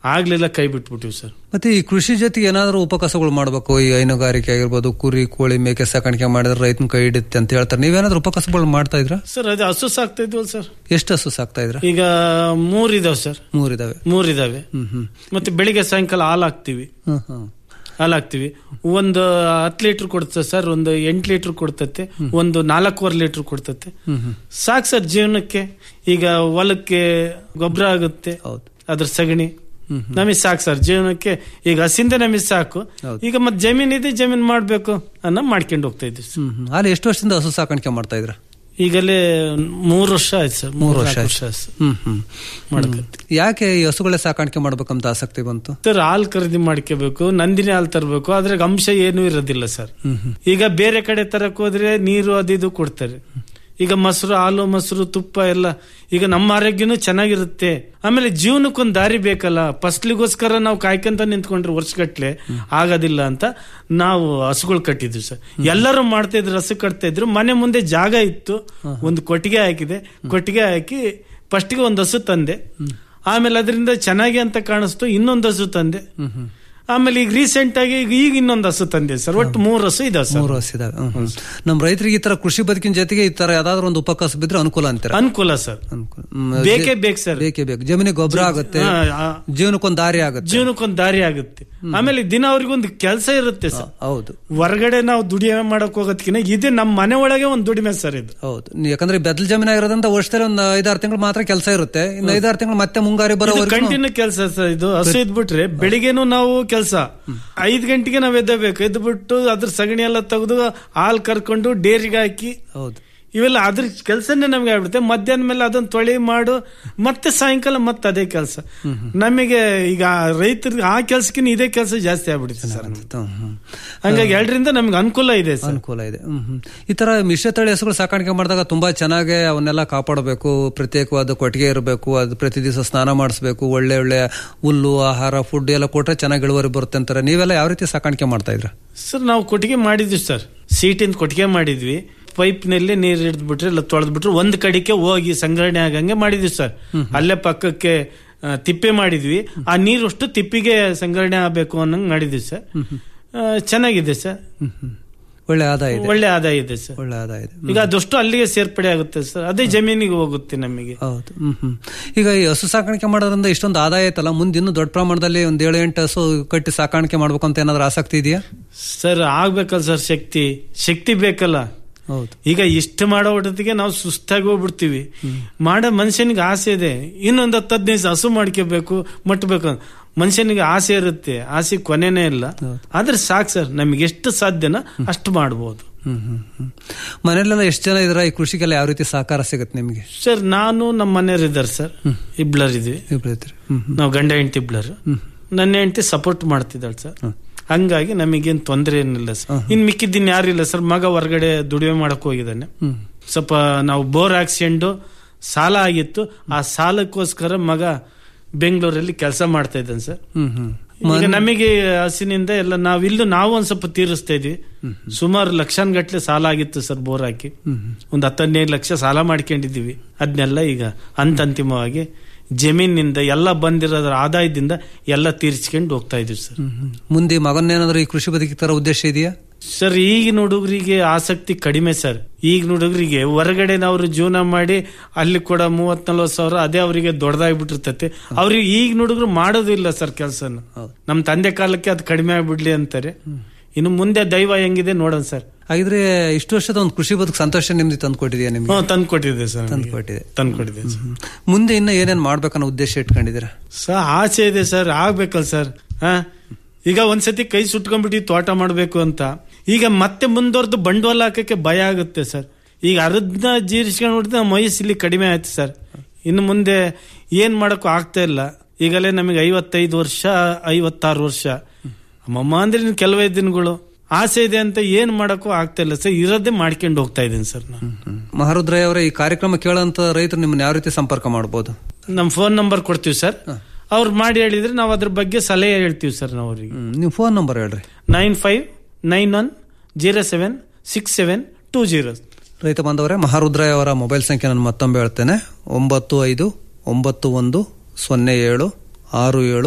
ಆಗ್ಲಿಲ್ಲ ಕೈ ಬಿಟ್ಬಿಟ್ಟಿವಿ ಸರ್ ಮತ್ತೆ ಈ ಕೃಷಿ ಜೊತೆಗೆ ಏನಾದರೂ ಉಪಕಸಗಳು ಮಾಡಬೇಕು ಈ ಹೈನುಗಾರಿಕೆ ಆಗಿರ್ಬೋದು ಕುರಿ ಕೋಳಿ ಮೇಕೆ ಸಾಕಾಣಿಕೆ ಮಾಡಿದ್ರೆ ರೈತನ ಕೈ ಹಿಡಿತ್ತೆ ಅಂತ ಹೇಳ್ತಾರೆ ನೀವೇನಾದ್ರೂ ಉಪಕಸಗಳು ಮಾಡ್ತಾ ಇದ್ರ ಸರ್ ಅದು ಹಸು ಸಾಕ್ತಾ ಇದ್ವಲ್ಲ ಸರ್ ಎಷ್ಟು ಹಸು ಸಾಕ್ತಾ ಇದ್ರ ಈಗ ಮೂರ್ ಇದಾವೆ ಸರ್ ಮೂರಿದಾವೆ ಮೂರ್ ಇದಾವೆ ಹ್ಮ್ ಹ್ಮ್ ಮತ್ತೆ ಬೆಳಿಗ್ಗೆ ಸಾಯಂಕಾಲ ಹಾಲು ಹಾಕ್ತಿವಿ ಹ್ಮ್ ಹ್ಮ್ ಹಾಲು ಹಾಕ್ತಿವಿ ಒಂದು ಹತ್ತು ಲೀಟರ್ ಕೊಡ್ತದೆ ಸರ್ ಒಂದು ಎಂಟು ಲೀಟರ್ ಕೊಡ್ತತೆ ಒಂದು ನಾಲ್ಕೂವರೆ ಲೀಟರ್ ಕೊಡ್ತತೆ ಹ್ಮ್ ಹ್ಮ್ ಸಾಕು ಸರ್ ಜೀವನಕ್ಕೆ ಈಗ ಹೊಲಕ್ಕೆ ಗೊಬ್ಬರ ಆಗುತ್ತೆ ಹೌದು ಅದ್ರ ಸಗಣಿ ನಮಗೆ ಸಾಕು ಸರ್ ಜೀವನಕ್ಕೆ ಈಗ ಹಸಿಂದ ನಮಗೆ ಸಾಕು ಹೌದು. ಈಗ ಮತ್ತೆ ಜಮೀನ್ ಇದೆ ಜಮೀನ್ ಮಾಡ್ಬೇಕು ಅನ್ನೋ ಮಾಡ್ಕೊಂಡು ಹೋಗ್ತಾ ಇದ್ವಿ ಸರ್ ಹ್ಮ್ ಹ್ಮ್ ಅಲ್ಲಿ ಎಷ್ಟು ವರ್ಷದಿಂದ ಹಸು ಸಾಕಾಣಿಕೆ ಮಾಡ್ತಾ ಇದ್ರ ಈಗಲೇ ಮೂರು ವರ್ಷ ಆಯ್ತು ಸರ್ ಮೂರು ಮೂರು ವರ್ಷ ವರ್ಷ ಆಯ್ತು. ಆಯ್ತು ಹ್ಮ್ ಹ್ಮ್ ಮಾಡಕತ್ತಿ ಯಾಕೆ ಈ ಹಸುಗಳೇ ಸಾಕಾಣಿಕೆ ಮಾಡ್ಬೇಕಂತ ಆಸಕ್ತಿ ಬಂತು ಸರ್ ಹಾಲು ಖರೀದಿ ಮಾಡ್ಕೋಬೇಕು ನಂದಿನಿ ಹಾಲು ತರಬೇಕು ಅದ್ರಾಗ ಅಂಶ ಏನೂ ಇರೋದಿಲ್ಲ ಸರ್ ಹ್ಮ್ ಹ್ಮ್ ಈಗ ಬೇರೆ ಕಡೆ ತರಕ್ ಹೋದ್ರೆ ನೀರು ಅದು ಇದು ಕೊಡ್ತಾರೆ ಈಗ ಮೊಸರು ಹಾಲು ಮೊಸರು ತುಪ್ಪ ಎಲ್ಲ ಈಗ ನಮ್ಮ ಆರೋಗ್ಯನೂ ಚೆನ್ನಾಗಿರುತ್ತೆ ಆಮೇಲೆ ಜೀವನಕ್ಕೊಂದು ದಾರಿ ಬೇಕಲ್ಲ ಫಸ್ಲಿಗೋಸ್ಕರ ನಾವು ಕಾಯ್ಕೊಂತ ನಿಂತ್ಕೊಂಡ್ರೆ ವರ್ಷಗಟ್ಲೆ ಆಗೋದಿಲ್ಲ ಅಂತ ನಾವು ಹಸುಗಳು ಕಟ್ಟಿದ್ವಿ ಸರ್ ಎಲ್ಲರೂ ಮಾಡ್ತಾ ಇದ್ರು ಹಸು ಕಟ್ತಾ ಇದ್ರು ಮನೆ ಮುಂದೆ ಜಾಗ ಇತ್ತು ಒಂದು ಕೊಟ್ಟಿಗೆ ಹಾಕಿದೆ ಕೊಟ್ಟಿಗೆ ಹಾಕಿ ಫಸ್ಟ್ಗೆ ಒಂದು ಹಸು ತಂದೆ ಆಮೇಲೆ ಅದರಿಂದ ಚೆನ್ನಾಗಿ ಅಂತ ಕಾಣಿಸ್ತು ಇನ್ನೊಂದು ಹಸು ತಂದೆ ಆಮೇಲೆ ಈಗ ರೀಸೆಂಟ್ ಆಗಿ ಈಗ ಈಗ ಇನ್ನೊಂದು ಹಸು ತಂದೆ ಸರ್ ಒಟ್ಟು ಮೂರು ಹಸು ಇದಾವೆ ಸರ್ ಮೂರು ವರ್ಷ ಇದಾವೆ ಹ್ಮ್ ಹ್ಮ್. ನಮ್ ರೈತರಿಗೆ ಈ ತರ ಕೃಷಿ ಬದುಕಿನ ಜೊತೆಗೆ ಈ ತರ ಯಾವ್ದಾದ್ರು ಒಂದು ಉಪಕಸ ಬಿದ್ರೆ ಅನುಕೂಲ ಅಂತೀರ ಅನುಕೂಲ ಸರ್ ಅನುಕೂಲ ಹ್ಮ್. ಬೇಕೇ ಬೇಕು ಸರ್ ಬೇಕೇ ಬೇಕು ಜಮೀನಿಗೆ ಗೊಬ್ಬರ ಆಗುತ್ತೆ ಹಾ, ಆ, ಜೀವನಕ್ಕೊಂದು ದಾರಿ ಆಗುತ್ತೆ ಜೀವನಕ್ಕೊಂದು ದಾರಿ ಆಗುತ್ತೆ ಆಮೇಲೆ ದಿನ ಅವ್ರಿಗೊಂದು ಕೆಲಸ ಇರುತ್ತೆ ಸರ್ ಹೌದು ಹೊರಗಡೆ ನಾವು ದುಡಿಮೆ ಮಾಡಕ್ ಹೋಗೋದಕ್ಕಿಂತ ಇದು ನಮ್ಮ ಮನೆ ಒಳಗೆ ಒಂದು ದುಡಿಮೆ ಸರ್ ಇದು ಹೌದು ನೀ- ಯಾಕಂದ್ರೆ ಬೆದಲ್ ಜಮೀನ್ ಆಗಿರೋದ್ರಿಂದ ವರ್ಷದಲ್ಲಿ ಒಂದು ಐದಾರು ತಿಂಗಳು ಮಾತ್ರ ಕೆಲಸ ಇರುತ್ತೆ ಇನ್ನು ಐದಾರು ತಿಂಗಳು ಮತ್ತೆ ಮುಂಗಾರಿ ಬರೋವರೆಗೂ ಕಂಟಿನ್ಯೂ ಕೆಲಸ ಸರ್ ಇದು ಹಸು ಇದ್ಬಿಟ್ರೆ ಬೆಳಿಗ್ಗೆನೂ ನಾವು ಕೆಲಸ ಐದ್ ಗಂಟೆಗೆ ನಾವ್ ಎದ್ದಬೇಕು ಎದ್ಬಿಟ್ಟು ಅದ್ರ ಸಗಣಿ ಎಲ್ಲ ತೆಗೆದು ಹಾಲು ಕರ್ಕೊಂಡು ಡೇರಿಗೆ ಹಾಕಿ ಹೌದು ಇವೆಲ್ಲ ಅದ್ರ ಕೆಲಸನೇ ನಮ್ಗೆ ಆಗ್ಬಿಡುತ್ತೆ ಮಧ್ಯಾಹ್ನ ಮೇಲೆ ಅದನ್ನ ತೊಳಿ ಮಾಡು ಮತ್ತೆ ಸಾಯಂಕಾಲ ಮತ್ತೆ ಅದೇ ಕೆಲಸ ನಮಗೆ ಈಗ ರೈತರಿಗೆ ಆ ಕೆಲ್ಸಕ್ಕಿಂತ ಇದೇ ಕೆಲಸ ಜಾಸ್ತಿ ಆಗ್ಬಿಡುತ್ತೆ ಸರ್ ಹ್ಮ್, ಹ್ಮ್. ಹಂಗಾಗಿ ಎರಡರಿಂದ ನಮ್ಗೆ ಅನುಕೂಲ ಇದೆ ಸರ್ ಅನುಕೂಲ ಇದೆ ಹ್ಮ್, ಹ್ಮ್. ಈ ತರ ಮಿಶ್ರತಳಿ ಹಸುಗಳು ಸಾಕಾಣಿಕೆ ಮಾಡಿದಾಗ ತುಂಬಾ ಚೆನ್ನಾಗಿ ಅವನ್ನೆಲ್ಲ ಕಾಪಾಡಬೇಕು ಪ್ರತ್ಯೇಕವಾದ ಕೊಟ್ಟಿಗೆ ಇರಬೇಕು ಅದು ಪ್ರತಿ ದಿವಸ ಸ್ನಾನ ಮಾಡಿಸ್ಬೇಕು ಒಳ್ಳೆ ಒಳ್ಳೆ ಹುಲ್ಲು ಆಹಾರ ಫುಡ್ ಎಲ್ಲ ಕೊಟ್ರೆ ಚೆನ್ನಾಗಿ ಇಳುವರಿ ಬರುತ್ತೆ ಅಂತಾರೆ ನೀವೆಲ್ಲ ಯಾವ ರೀತಿ ಸಾಕಾಣಿಕೆ ಮಾಡ್ತಾ ಇದ್ರ ಸರ್ ನಾವು ಕೊಟ್ಟಿಗೆ ಮಾಡಿದ್ವಿ ಸರ್ ಸೀಟಿಂದ ಕೊಟ್ಟಿಗೆ ಮಾಡಿದ್ವಿ ಪೈಪ್ನಲ್ಲಿ ನೀರು ಹಿಡಿದ್ಬಿಟ್ರೆ ಇಲ್ಲ ತೊಳೆದ್ಬಿಟ್ರೆ ಒಂದ್ ಕಡೆಗೆ ಹೋಗಿ ಸಂಗ್ರಹಣೆ ಆಗಂಗೆ ಮಾಡಿದ್ವಿ ಸರ್ ಅಲ್ಲೇ ಪಕ್ಕಕ್ಕೆ ಆ, ತಿಪ್ಪೆ ಮಾಡಿದ್ವಿ ಆ ನೀರು ಅಷ್ಟು ತಿಪ್ಪಿಗೆ ಸಂಗ್ರಹಣೆ ಆಗಬೇಕು ಅನ್ನಂಗ್ ಮಾಡಿದ್ವಿ ಸರ್ ಆ, ಚೆನ್ನಾಗಿದೆ ಸರ್ ಹ್ಮ್, ಹ್ಮ್. ಒಳ್ಳೆ ಆದಾಯ ಇದೆ ಒಳ್ಳೆ ಆದಾಯ ಇದೆ ಸರ್ ಒಳ್ಳೆ ಆದಾಯ ಇದೆ ಈಗ ಅದಷ್ಟು ಅಲ್ಲಿಗೆ ಸೇರ್ಪಡೆ ಆಗುತ್ತೆ ಸರ್ ಅದೇ ಜಮೀನಿಗೆ ಹೋಗುತ್ತೆ ನಮಗೆ ಹೌದು ಹ್ಮ್ ಹ್ಮ್ ಈಗ ಈ ಹಸು ಸಾಕಾಣಿಕೆ ಮಾಡೋದ್ರಿಂದ ಇಷ್ಟೊಂದು ಆದಾಯ ಐತಲ್ಲ ಮುಂದೆ ಇನ್ನೂ ದೊಡ್ಡ ಪ್ರಮಾಣದಲ್ಲಿ ಒಂದ್ ಏಳು ಎಂಟು ಹಸು ಕಟ್ಟಿ ಸಾಕಾಣಿಕೆ ಮಾಡ್ಬೇಕು ಅಂತ ಏನಾದ್ರು ಆಸಕ್ತಿ ಇದೆಯಾ ಸರ್ ಆಗ್ಬೇಕಲ್ಲ ಸರ್ ಶಕ್ತಿ ಶಕ್ತಿ ಬೇಕಲ್ಲ ಹೌದು ಈಗ ಇಷ್ಟು ಮಾಡೋ ಹೊತ್ತಿಗೆ ನಾವು ಸುಸ್ತಾಗಿ ಹೋಗ್ಬಿಡ್ತೀವಿ ಮಾಡೋ ಮನುಷ್ಯನಿಗೆ ಆಸೆ ಇದೆ ಇನ್ನೊಂದು ಹತ್ತು ಹದಿನೈದು ಹಸು ಮಾಡ್ಕೋಬೇಕು ಮಟ್ಟಬೇಕು ಅಂತ. ಮನುಷ್ಯನಿಗೆ ಆಸೆ ಇರುತ್ತೆ ಆಸೆ ಕೊನೆನೇ ಇಲ್ಲ ಆದ್ರೆ ಸಾಕು ಸರ್ ನಮಗೆ ಎಷ್ಟು ಸಾಧ್ಯನ ಅಷ್ಟು ಮಾಡ್ಬೋದು ಹ್ಮ್ ಹ್ಮ್ ಹ್ಮ್ ಮನೆಯಲ್ಲೆಲ್ಲ ಎಷ್ಟು ಜನ ಇದ್ರ ಈ ಕೃಷಿಗೆಲ್ಲ ಯಾವ ರೀತಿ ಸಹಕಾರ ಸಿಗುತ್ತೆ ನಿಮಗೆ ಸರ್ ನಾನು ನಮ್ಮ ಮನೆಯವ್ರು ಇದ್ದಾರೆ ಸರ್ ಇಬ್ಳರ್ ಇದ್ವಿ ಇಬ್ರು ಇದ್ರಿ ಹ್ಮ್ ಹ್ಮ್ ನಾವು ಗಂಡ ಹೆಂಡತಿ ಇಬ್ಳರ್ ನನ್ನ ಹೆಂಡತಿ ಸಪೋರ್ಟ್ ಮಾಡ್ತಿದ್ದಾಳೆ ಸರ್ ಹಂಗಾಗಿ ನಮಗೇನ್ ತೊಂದರೆ ಏನಿಲ್ಲ ಸರ್ ಇನ್ ಮಿಕ್ಕಿದ್ದಿನ್ ಯಾರಿಲ್ಲ ಸರ್ ಮಗ ಹೊರಗಡೆ ದುಡಿಮೆ ಮಾಡಕ್ ಹೋಗಿದ್ದಾನೆ ಹ್ಮ್ ಸ್ವಲ್ಪ ನಾವು ಬೋರ್ ಹಾಕ್ಸ್ಕೊಂಡು ಸಾಲ ಆಗಿತ್ತು ಆ ಸಾಲಕ್ಕೋಸ್ಕರ ಮಗ ಬೆಂಗಳೂರಲ್ಲಿ ಕೆಲಸ ಮಾಡ್ತಾ ಇದ್ದಾನೆ ಸರ್ ಹ್ಮ್ ಹ್ಮ್ ಈಗ ನಮಗೆ ಹಸಿನಿಂದ ಎಲ್ಲ ನಾವಿಲ್ಲೂ ನಾವು ಒಂದ್ ಸ್ವಲ್ಪ ತೀರಿಸ್ತಾ ಇದ್ವಿ ಸುಮಾರು ಲಕ್ಷಾನ್ಗಟ್ಲೆ ಸಾಲ ಆಗಿತ್ತು ಸರ್ ಬೋರ್ ಹಾಕಿ ಒಂದ್ ಹತ್ತದೈದು ಲಕ್ಷ ಸಾಲ ಮಾಡ್ಕೊಂಡಿದೀವಿ ಅದನ್ನೆಲ್ಲ ಈಗ ಹಂತಂತಿಮವಾಗಿ ಜಮೀನಿಂದ ಎಲ್ಲ ಬಂದಿರೋದ್ರ ಆದಾಯದಿಂದ ಎಲ್ಲ ತೀರ್ಸ್ಕೊಂಡು ಹೋಗ್ತಾ ಇದೀವಿ ಸರ್ ಹ್ಮ್ ಹ್ಮ್. ಮುಂದೆ ಮಗನ್ನೇನಾದ್ರೂ ಈ ಕೃಷಿ ಬದುಕಿ ತರ ಉದ್ದೇಶ ಇದೆಯಾ ಸರ್ ಈಗಿನ ಹುಡುಗರಿಗೆ ಆಸಕ್ತಿ ಕಡಿಮೆ ಸರ್ ಈಗಿನ ಹುಡುಗರಿಗೆ ಹೊರಗಡೆ ಅವ್ರು ಜೀವನ ಮಾಡಿ ಅಲ್ಲಿ ಕೂಡ ಮೂವತ್ ನಲ್ವತ್ ಸಾವಿರ ಅದೇ ಅವರಿಗೆ ದೊಡ್ಡದಾಗ್ಬಿಟ್ಟಿರ್ತೈತೆ ಅವ್ರಿಗೆ ಈಗಿನ ಹುಡುಗರು ಮಾಡೋದಿಲ್ಲ ಸರ್ ಕೆಲಸನ ನಮ್ ತಂದೆ ಕಾಲಕ್ಕೆ ಅದು ಕಡಿಮೆ ಆಗ್ಬಿಡ್ಲಿ ಅಂತಾರೆ ಇನ್ನು ಮುಂದೆ ದೈವ ಹೆಂಗಿದೆ ನೋಡೋಣ ಸರ್ ಹಾಗಿದ್ರೆ ಇಷ್ಟು ವರ್ಷದ ಒಂದು ಕೃಷಿ ಬದುಕು ಸಂತೋಷ ನಿಮ್ದು ತಂದು ಕೊಟ್ಟಿದೆಯಾ ನಿಮ್ಗೆ ಹ್ಮ್ ತಂದು ಕೊಟ್ಟಿದೆ ಸರ್ ತಂದು ಕೊಟ್ಟಿದೆ ತಂದು ಕೊಟ್ಟಿದೆ ಸರ್ ಹ್ಮ್. ಮುಂದೆ ಇನ್ನ ಏನೇನ್ ಮಾಡ್ಬೇಕನ್ನೋ ಉದ್ದೇಶ ಇಟ್ಕೊಂಡಿದ್ದೀರಾ ಸರ್ ಆಸೆ ಇದೆ ಸರ್ ಆಗ್ಬೇಕಲ್ಲ ಸರ್ ಹಾ ಈಗ ಒಂದ್ಸತಿ ಕೈ ಸುಟ್ಕೊಂಡ್ಬಿಟ್ಟು ತೋಟ ಮಾಡ್ಬೇಕು ಅಂತ ಈಗ ಮತ್ತೆ ಮುಂದುವರೆದು ಬಂಡವಾಳ ಹಾಕಕ್ಕೆ ಭಯ ಆಗುತ್ತೆ ಸರ್ ಈಗ ಅರ್ಧ ಜೀರಿಸ್ಕೊಂಡು ನೋಡಿದ್ರೆ ನಮ್ಮ ವಯಸ್ಸು ಇಲ್ಲಿ ಕಡಿಮೆ ಆಯ್ತು ಸರ್ ಇನ್ನು ಮುಂದೆ ಏನ್ ಮಾಡಕ್ಕೂ ಆಗ್ತಾ ಇಲ್ಲ ಈಗಲೇ ನಮಗೆ ಐವತ್ತೈದು ವರ್ಷ ಐವತ್ತಾರು ವರ್ಷ ಅಮ್ಮಮ್ಮ ಅಂದ್ರೆ ಇನ್ನು ಕೆಲವೇ ದಿನಗಳು ಆಸೆ ಇದೆ ಅಂತ ಏನ್ ಮಾಡಕ್ಕೂ ಆಗ್ತಾ ಇಲ್ಲ ಸರ್ ಇರೋದೇ ಮಾಡ್ಕೊಂಡು ಹೋಗ್ತಾ ಇದ್ದೀನಿ ಸರ್ ನಾನು ಮಹಾರುದ್ರಯ್ಯ ಅವರೇ ಈ ಕಾರ್ಯಕ್ರಮ ಕೇಳೋಂತ ರೈತರು ನಿಮ್ಮನ್ನ ಯಾವ ರೀತಿ ಸಂಪರ್ಕ ಮಾಡಬಹುದು ನಮ್ಮ ಫೋನ್ ನಂಬರ್ ಕೊಡ್ತೀವಿ ಸರ್ ಅವ್ರು ಮಾಡಿ ಹೇಳಿದ್ರೆ ನಾವು ಅದ್ರ ಬಗ್ಗೆ ಸಲಹೆ ಹೇಳ್ತೀವಿ ಸರ್ ನಾವು ಅವರಿಗೆ ನೀವು ಫೋನ್ ನಂಬರ್ ಹೇಳ್ರಿ nine five nine one zero seven six seven two zero ರೈತ ಬಾಂಧವರೇ ಮಹಾರುದ್ರಯ್ಯ ಅವರ ಮೊಬೈಲ್ ಸಂಖ್ಯೆ ನಾನು ಮತ್ತೊಮ್ಮೆ ಹೇಳ್ತೇನೆ ಒಂಬತ್ತು ಐದು ಒಂಬತ್ತು ಒಂದು ಸೊನ್ನೆ ಏಳು ಆರು ಏಳು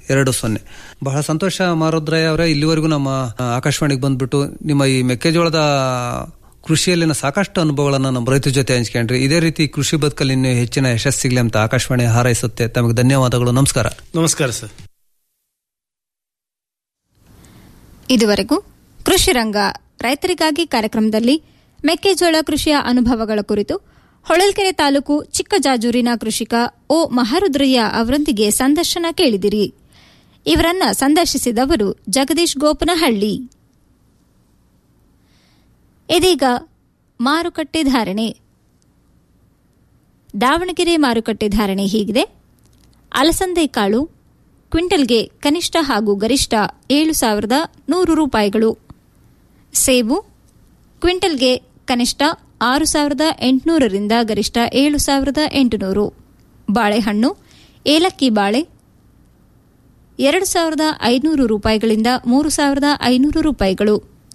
ಎರಡು ಸೊನ್ನೆ ಬಹಳ ಸಂತೋಷ ಮಾರುದ್ರಯ್ಯ ಅವರೇ ಇಲ್ಲಿವರೆಗೂ ನಮ್ಮ ಆ, ಆಕಾಶವಾಣಿಗೆ ಬಂದ್ಬಿಟ್ಟು ನಿಮ್ಮ ಈ ಮೆಕ್ಕೆಜೋಳದ ಕೃಷಿಯಲ್ಲಿನ ಸಾಕಷ್ಟು ಅನುಭವಗಳನ್ನು ನಮ್ಮ ರೈತರ ಜೊತೆ ಹಂಚ್ಕೊಂಡ್ರಿ ಇದೇ ರೀತಿ ಕೃಷಿ ಬದುಕಲ್ಲಿ ಇನ್ನೂ ಹೆಚ್ಚಿನ ಯಶಸ್ಸು ಸಿಗ್ಲಿ ಅಂತ ಆಕಾಶವಾಣಿ ಹಾರೈಸುತ್ತೆ ತಮಗೆ ಧನ್ಯವಾದಗಳು ನಮಸ್ಕಾರ ನಮಸ್ಕಾರ ಸರ್ ಇದುವರೆಗೂ ಕೃಷಿ ರಂಗ ರೈತರಿಗಾಗಿ ಕಾರ್ಯಕ್ರಮದಲ್ಲಿ ಮೆಕ್ಕೆಜೋಳ ಕೃಷಿಯ ಅನುಭವಗಳ ಕುರಿತು ಹೊಳಲ್ಕೆರೆ ತಾಲೂಕು ಚಿಕ್ಕಜಾಜೂರಿನ ಕೃಷಿಕ ಓ ಮಹಾರುದ್ರಯ್ಯ ಅವರೊಂದಿಗೆ ಸಂದರ್ಶನ ಕೇಳಿದಿರಿ ಇವರನ್ನ ಸಂದರ್ಶಿಸಿದವರು ಜಗದೀಶ್ ಗೋಪನಹಳ್ಳಿ ಇದೀಗ ಮಾರುಕಟ್ಟೆ ಧಾರಣೆ ದಾವಣಗೆರೆ ಮಾರುಕಟ್ಟೆ ಧಾರಣೆ ಹೀಗಿದೆ ಅಲಸಂದೆ ಕಾಳು ಕ್ವಿಂಟಲ್ಗೆ ಕನಿಷ್ಠ ಹಾಗೂ ಗರಿಷ್ಠ ಏಳು ಸಾವಿರದ ನೂರು ರೂಪಾಯಿಗಳು ಸೇಬು ಕ್ವಿಂಟಲ್ಗೆ ಕನಿಷ್ಠ ಆರು ಸಾವಿರದ ಎಂಟುನೂರರಿಂದ ಗರಿಷ್ಠ ಏಳು ಸಾವಿರದ ಎಂಟುನೂರು ಬಾಳೆಹಣ್ಣು ಏಲಕ್ಕಿ ಬಾಳೆ ಎರಡು ಸಾವಿರದ ಐನೂರು ರೂಪಾಯಿಗಳಿಂದ ಮೂರು ಸಾವಿರದ ಐನೂರು ರೂಪಾಯಿಗಳು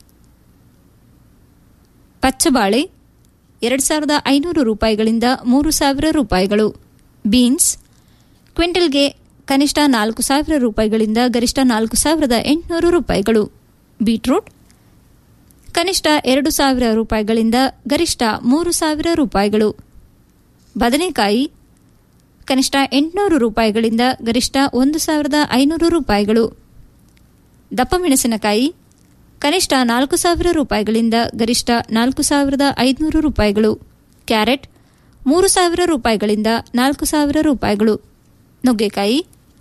ಪಚ್ಚಬಾಳೆ ಎರಡು ಸಾವಿರದ ಐನೂರು ರೂಪಾಯಿಗಳಿಂದ ಮೂರು ಸಾವಿರ ರೂಪಾಯಿಗಳು ಬೀನ್ಸ್ ಕ್ವಿಂಟಲ್ಗೆ ಕನಿಷ್ಠ ನಾಲ್ಕು ಸಾವಿರ ರೂಪಾಯಿಗಳಿಂದ ಗರಿಷ್ಠ ನಾಲ್ಕು ಸಾವಿರದ ಎಂಟುನೂರು ರೂಪಾಯಿಗಳು ಬೀಟ್ರೂಟ್ ಕನಿಷ್ಠ ಎರಡು ಸಾವಿರ ರೂಪಾಯಿಗಳಿಂದ ಗರಿಷ್ಠ ಮೂರು ಸಾವಿರ ರೂಪಾಯಿಗಳು ಬದನೆಕಾಯಿ ಕನಿಷ್ಠ ಎಂಟುನೂರು ರೂಪಾಯಿಗಳಿಂದ ಗರಿಷ್ಠ ಒಂದು ಸಾವಿರದ ಐನೂರು ರೂಪಾಯಿಗಳು ದಪ್ಪ ಮೆಣಸಿನಕಾಯಿ ಕನಿಷ್ಠ ನಾಲ್ಕು ಸಾವಿರ ರೂಪಾಯಿಗಳಿಂದ ಗರಿಷ್ಠ ನಾಲ್ಕು ಸಾವಿರದ ಐದುನೂರು ರೂಪಾಯಿಗಳು ಕ್ಯಾರೆಟ್ ಮೂರು ಸಾವಿರ ರೂಪಾಯಿಗಳಿಂದ ನಾಲ್ಕು ಸಾವಿರ ರೂಪಾಯಿಗಳು ನುಗ್ಗೆಕಾಯಿ